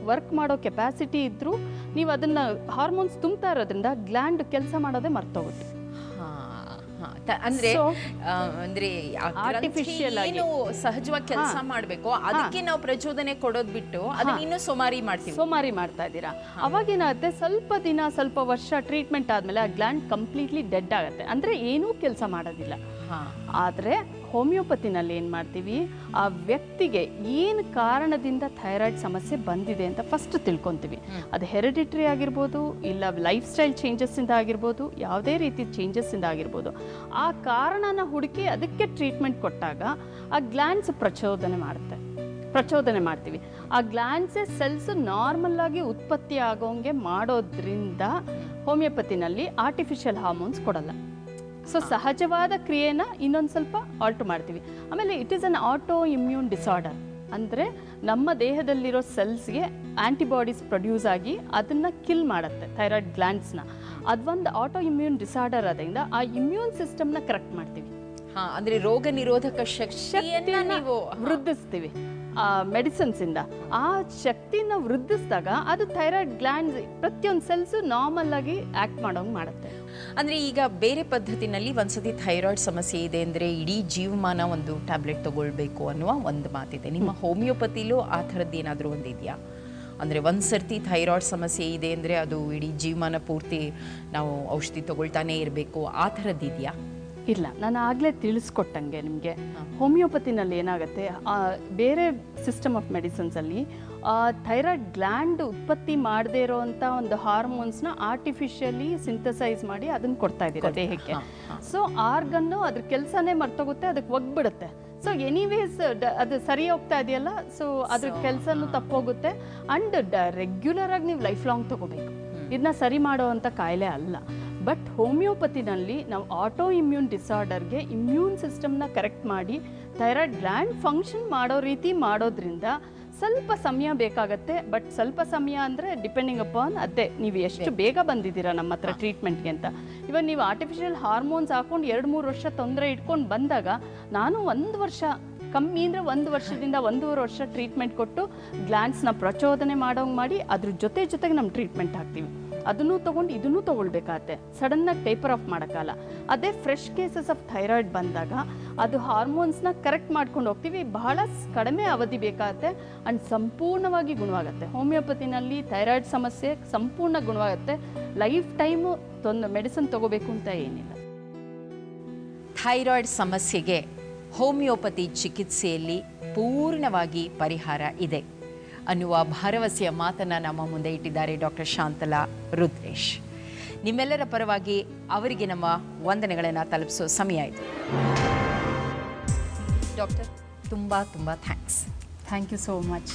ವರ್ಕ್ ಮಾಡೋ ಕೆಪಾಸಿಟಿ ಇದ್ದರೂ ನೀವು ಅದನ್ನು ಹಾರ್ಮೋನ್ಸ್ ತುಂಬ್ತಾ ಇರೋದ್ರಿಂದ ಗ್ಲ್ಯಾಂಡ್ ಕೆಲಸ ಮಾಡೋದೇ ಮರ್ತೋಗುತ್ತೆ ಹಾ, ಹಾ. ತ- ಅಂದ್ರೆ So, ಆ, ಅಂದ್ರೆ ಆ ಗ್ರಂಥಿ artificial ಆಗಿ. ಏನು ಸಹಜವಾಗಿ ಕೆಲಸ ಮಾಡ್ಬೇಕು ಅದಕ್ಕೆ ನಾವು ಪ್ರಚೋದನೆ ಕೊಡೋದ್ ಬಿಟ್ಟು ಅದನ್ನ ಇನ್ನೂ ಸೋಮಾರಿ ಮಾಡ್ತೀವಿ ಸೋಮಾರಿ ಮಾಡ್ತಾ ಇದ್ದೀರಾ ಅವಾಗೇನಾಗುತ್ತೆ ಸ್ವಲ್ಪ ದಿನ ಸ್ವಲ್ಪ ವರ್ಷ ಟ್ರೀಟ್ಮೆಂಟ್ ಆದಮೇಲೆ ಆ ಗ್ಲ್ಯಾಂಡ್ ಕಂಪ್ಲೀಟ್ಲಿ ಡೆಡ್ ಆಗುತ್ತೆ ಅಂದರೆ ಏನೂ ಕೆಲಸ ಮಾಡೋದಿಲ್ಲ ಹಾ ಆದರೆ ಹೋಮಿಯೋಪತಿನಲ್ಲಿ ಏನು ಮಾಡ್ತೀವಿ ಆ ವ್ಯಕ್ತಿಗೆ ಏನು ಕಾರಣದಿಂದ ಥೈರಾಯ್ಡ್ ಸಮಸ್ಯೆ ಬಂದಿದೆ ಅಂತ ಫಸ್ಟ್ ತಿಳ್ಕೊತೀವಿ ಅದು ಹೆರಿಡಿಟ್ರಿ ಆಗಿರ್ಬೋದು ಇಲ್ಲ ಲೈಫ್ ಸ್ಟೈಲ್ ಚೇಂಜಸ್ಸಿಂದ ಆಗಿರ್ಬೋದು ಯಾವುದೇ ರೀತಿ ಚೇಂಜಸ್ಸಿಂದ ಆಗಿರ್ಬೋದು ಆ ಕಾರಣನ ಹುಡುಕಿ ಅದಕ್ಕೆ ಟ್ರೀಟ್ಮೆಂಟ್ ಕೊಟ್ಟಾಗ ಆ ಗ್ಲ್ಯಾಂಡ್ಸ್ ಪ್ರಚೋದನೆ ಮಾಡುತ್ತೆ ಪ್ರಚೋದನೆ ಮಾಡ್ತೀವಿ ಆ ಗ್ಲ್ಯಾಂಡ್ಸೆ ಸೆಲ್ಸ್ ನಾರ್ಮಲ್ ಆಗಿ ಉತ್ಪತ್ತಿ ಆಗೋಂಗೆ ಮಾಡೋದ್ರಿಂದ ಹೋಮಿಯೋಪತಿನಲ್ಲಿ ಆರ್ಟಿಫಿಷಿಯಲ್ ಹಾರ್ಮೋನ್ಸ್ ಕೊಡಲ್ಲ ಸೊ ಸಹಜವಾದ ಕ್ರಿಯೆನ ಇನ್ನೊಂದು ಸ್ವಲ್ಪ ಆಲ್ಟರ್ ಮಾಡ್ತೀವಿ ಆಮೇಲೆ it is an auto immune disorder ಅಂದರೆ ನಮ್ಮ ದೇಹದಲ್ಲಿರೋ ಸೆಲ್ಸ್ಗೆ ಆ್ಯಂಟಿಬಾಡೀಸ್ ಪ್ರೊಡ್ಯೂಸ್ ಆಗಿ ಅದನ್ನು ಕಿಲ್ ಮಾಡುತ್ತೆ ಥೈರಾಯ್ಡ್ ಗ್ಲ್ಯಾಂಡ್ಸ್ನ ಅದೊಂದು ಆಟೋ ಇಮ್ಯೂನ್ ಡಿಸಾರ್ಡರ್ ಆದ್ರಿಂದ ಆ ಇಮ್ಯೂನ್ ಸಿಸ್ಟಮ್ನ ಕರೆಕ್ಟ್ ಮಾಡ್ತೀವಿ ಹಾ ಅಂದ್ರೆ ರೋಗ ನಿರೋಧಕ ಶಕ್ತಿಯನ್ನ ಶಕ್ತಿಯನ್ನ ನೀವು ವೃದ್ಧಿಸ್ತೀವಿ ಮೆಡಿಸಿನ್ಸ್ ಇಂದ ಆ ಶಕ್ತಿನ ವೃದ್ಧಿಸಿದಾಗ ಅದು ಥೈರಾಯ್ಡ್ ಗ್ಲ್ಯಾಂಡ್ಸ್ ಪ್ರತಿಯೊಂದು ಸೆಲ್ಸ್ ನಾರ್ಮಲ್ ಆಗಿ ಆಕ್ಟ್ ಮಾಡೋಂಗೆ ಮಾಡುತ್ತೆ ಅಂದ್ರೆ ಈಗ ಬೇರೆ ಪದ್ಧತಿನಲ್ಲಿ ಒಂದ್ಸತಿ ಥೈರಾಯ್ಡ್ ಸಮಸ್ಯೆ ಇದೆ ಅಂದ್ರೆ ಇಡೀ ಜೀವಮಾನ ಒಂದು ಟ್ಯಾಬ್ಲೆಟ್ ತಗೊಳ್ಬೇಕು ಅನ್ನುವ ಒಂದು ಮಾತಿದೆ ನಿಮ್ಮ ಹೋಮಿಯೋಪತಿಲೂ ಆ ಥರದ್ದು ಏನಾದರೂ ಒಂದಿದೆಯಾ ಅಂದರೆ ಒಂದು ಸರ್ತಿ ಥೈರಾಯ್ಡ್ ಸಮಸ್ಯೆ ಇದೆ ಅಂದರೆ ಅದು ಇಡೀ ಜೀವಮಾನ ಪೂರ್ತಿ ನಾವು ಔಷಧಿ ತಗೊಳ್ತಾನೆ ಇರಬೇಕು ಆ ಥರದ್ದಿದೆಯಾ ಇಲ್ಲ ನಾನು ಆಗಲೇ ತಿಳಿಸ್ಕೊಟ್ಟಂಗೆ ನಿಮಗೆ ಹೋಮಿಯೋಪತಿನಲ್ಲಿ ಏನಾಗುತ್ತೆ ಆ, ಬೇರೆ ಸಿಸ್ಟಮ್ ಆಫ್ ಮೆಡಿಸಿನ್ಸಲ್ಲಿ ಥೈರಾಯ್ಡ್ ಗ್ಲ್ಯಾಂಡ್ ಉತ್ಪತ್ತಿ ಮಾಡದೇ ಇರೋವಂಥ ಒಂದು ಹಾರ್ಮೋನ್ಸ್ನ ಆರ್ಟಿಫಿಷಿಯಲಿ ಸಿಂಥಸೈಸ್ ಮಾಡಿ ಅದನ್ನು ಕೊಡ್ತಾ ಇದ್ದೀರಾ ದೇಹಕ್ಕೆ ಸೊ ಆರ್ಗನ್ನು ಅದ್ರ ಕೆಲಸನೇ ಮರ್ತೋಗುತ್ತೆ ಅದಕ್ಕೆ ಒಗ್ಬಿಡುತ್ತೆ ಸೊ ಎನಿವೇಸ್ ಅದು ಸರಿ ಹೋಗ್ತಾ ಇದೆಯಲ್ಲ ಸೊ ಅದ್ರ ಕೆಲಸನೂ ತಪ್ಪೋಗುತ್ತೆ ಅಂಡ್ ರೆಗ್ಯುಲರ್ ಆಗಿ ನೀವು ಲೈಫ್ ಲಾಂಗ್ ತಗೋಬೇಕು ಇದನ್ನ ಸರಿ ಮಾಡುವಂಥ ಕಾಯಿಲೆ ಅಲ್ಲ ಬಟ್ ಹೋಮಿಯೋಪತಿನಲ್ಲಿ ನಾವು ಆಟೋ ಇಮ್ಯೂನ್ ಡಿಸಾರ್ಡರ್ಗೆ ಇಮ್ಯೂನ್ ಸಿಸ್ಟಮ್ನ ಕರೆಕ್ಟ್ ಮಾಡಿ ಥೈರಾಯ್ಡ್ ಗ್ಲ್ಯಾಂಡ್ ಫಂಕ್ಷನ್ ಮಾಡೋ ರೀತಿ ಮಾಡೋದ್ರಿಂದ ಸ್ವಲ್ಪ ಸಮಯ ಬೇಕಾಗತ್ತೆ ಬಟ್ ಸ್ವಲ್ಪ ಸಮಯ ಅಂದರೆ ಡಿಪೆಂಡಿಂಗ್ ಅಪಾನ್ ಅದೇ ನೀವು ಎಷ್ಟು ಬೇಗ ಬಂದಿದ್ದೀರಾ ನಮ್ಮ ಹತ್ರ ಟ್ರೀಟ್ಮೆಂಟ್ಗೆ ಅಂತ ಇವಾಗ ನೀವು ಆರ್ಟಿಫಿಷಿಯಲ್ ಹಾರ್ಮೋನ್ಸ್ ಹಾಕೊಂಡು ಎರಡು ಮೂರು ವರ್ಷ ತೊಂದರೆ ಇಟ್ಕೊಂಡು ಬಂದಾಗ ನಾನು ಒಂದು ವರ್ಷ ಕಮ್ಮಿ ಅಂದರೆ ಒಂದು ವರ್ಷದಿಂದ ಒಂದೂವರೆ ವರ್ಷ ಟ್ರೀಟ್ಮೆಂಟ್ ಕೊಟ್ಟು ಗ್ಲ್ಯಾಂಡ್ಸ್ನ ಪ್ರಚೋದನೆ ಮಾಡೋಂಗೆ ಮಾಡಿ ಅದ್ರ ಜೊತೆ ಜೊತೆಗೆ ನಮ್ಮ ಟ್ರೀಟ್ಮೆಂಟ್ ಹಾಕ್ತೀವಿ ಅದನ್ನು ತೊಗೊಂಡು ಇದನ್ನು ತೊಗೊಳ್ಬೇಕಾಗತ್ತೆ ಸಡನ್ನಾಗಿ ಟೇಪರ್ ಆಫ್ ಮಾಡೋಕ್ಕಲ್ಲ ಅದೇ ಫ್ರೆಶ್ ಕೇಸಸ್ ಆಫ್ ಥೈರಾಯ್ಡ್ ಬಂದಾಗ ಅದು ಹಾರ್ಮೋನ್ಸ್ನ ಕರೆಕ್ಟ್ ಮಾಡ್ಕೊಂಡು ಹೋಗ್ತೀವಿ ಬಹಳ ಸ್- ಕಡಿಮೆ ಅವಧಿ ಬೇಕಾಗತ್ತೆ ಆ್ಯಂಡ್ ಸಂಪೂರ್ಣವಾಗಿ ಗುಣವಾಗುತ್ತೆ ಹೋಮಿಯೋಪತಿನಲ್ಲಿ ಥೈರಾಯ್ಡ್ ಸಮಸ್ಯೆ ಸಂಪೂರ್ಣ ಗುಣವಾಗುತ್ತೆ ಲೈಫ್ ಟೈಮು ತೊಂದು ಮೆಡಿಸಿನ್ ತೊಗೋಬೇಕು ಅಂತ ಏನಿಲ್ಲ ಥೈರಾಯ್ಡ್ ಸಮಸ್ಯೆಗೆ ಹೋಮಿಯೋಪತಿ ಚಿಕಿತ್ಸೆಯಲ್ಲಿ ಪೂರ್ಣವಾಗಿ ಪರಿಹಾರ ಇದೆ ಅನ್ನುವ ಭರವಸೆಯ ಮಾತನ್ನು ನಮ್ಮ ಮುಂದೆ ಇಟ್ಟಿದ್ದಾರೆ ಡಾಕ್ಟರ್ ಶಾಂತಲಾ ರುದ್ರೇಶ್ ನಿಮ್ಮೆಲ್ಲರ ಪರವಾಗಿ ಅವರಿಗೆ ನಮ್ಮ ವಂದನೆಗಳನ್ನು ತಲುಪಿಸೋ ಸಮಯ ಆಯಿತು ಡಾಕ್ಟರ್ ತುಂಬ ತುಂಬ thanks thank you so much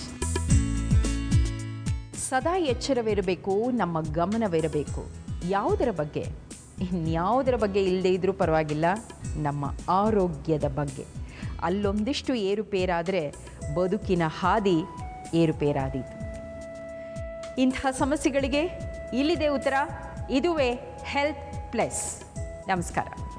ಸದಾ ಎಚ್ಚರವಿರಬೇಕು ನಮ್ಮ ಗಮನವಿರಬೇಕು ಯಾವುದರ ಬಗ್ಗೆ ಇನ್ಯಾವುದರ ಬಗ್ಗೆ ಇಲ್ಲದೆ ಇದ್ರೂ ಪರವಾಗಿಲ್ಲ ನಮ್ಮ ಆರೋಗ್ಯದ ಬಗ್ಗೆ ಅಲ್ಲೊಂದಿಷ್ಟು ಏರುಪೇರಾದರೆ ಬದುಕಿನ ಹಾದಿ ಏರುಪೇರಾದೀತು ಇಂಥ ಸಮಸ್ಯೆಗಳಿಗೆ ಇಲ್ಲಿದೆ ಉತ್ತರ ಇದುವೇ ಹೆಲ್ತ್ ಪ್ಲಸ್ ನಮಸ್ಕಾರ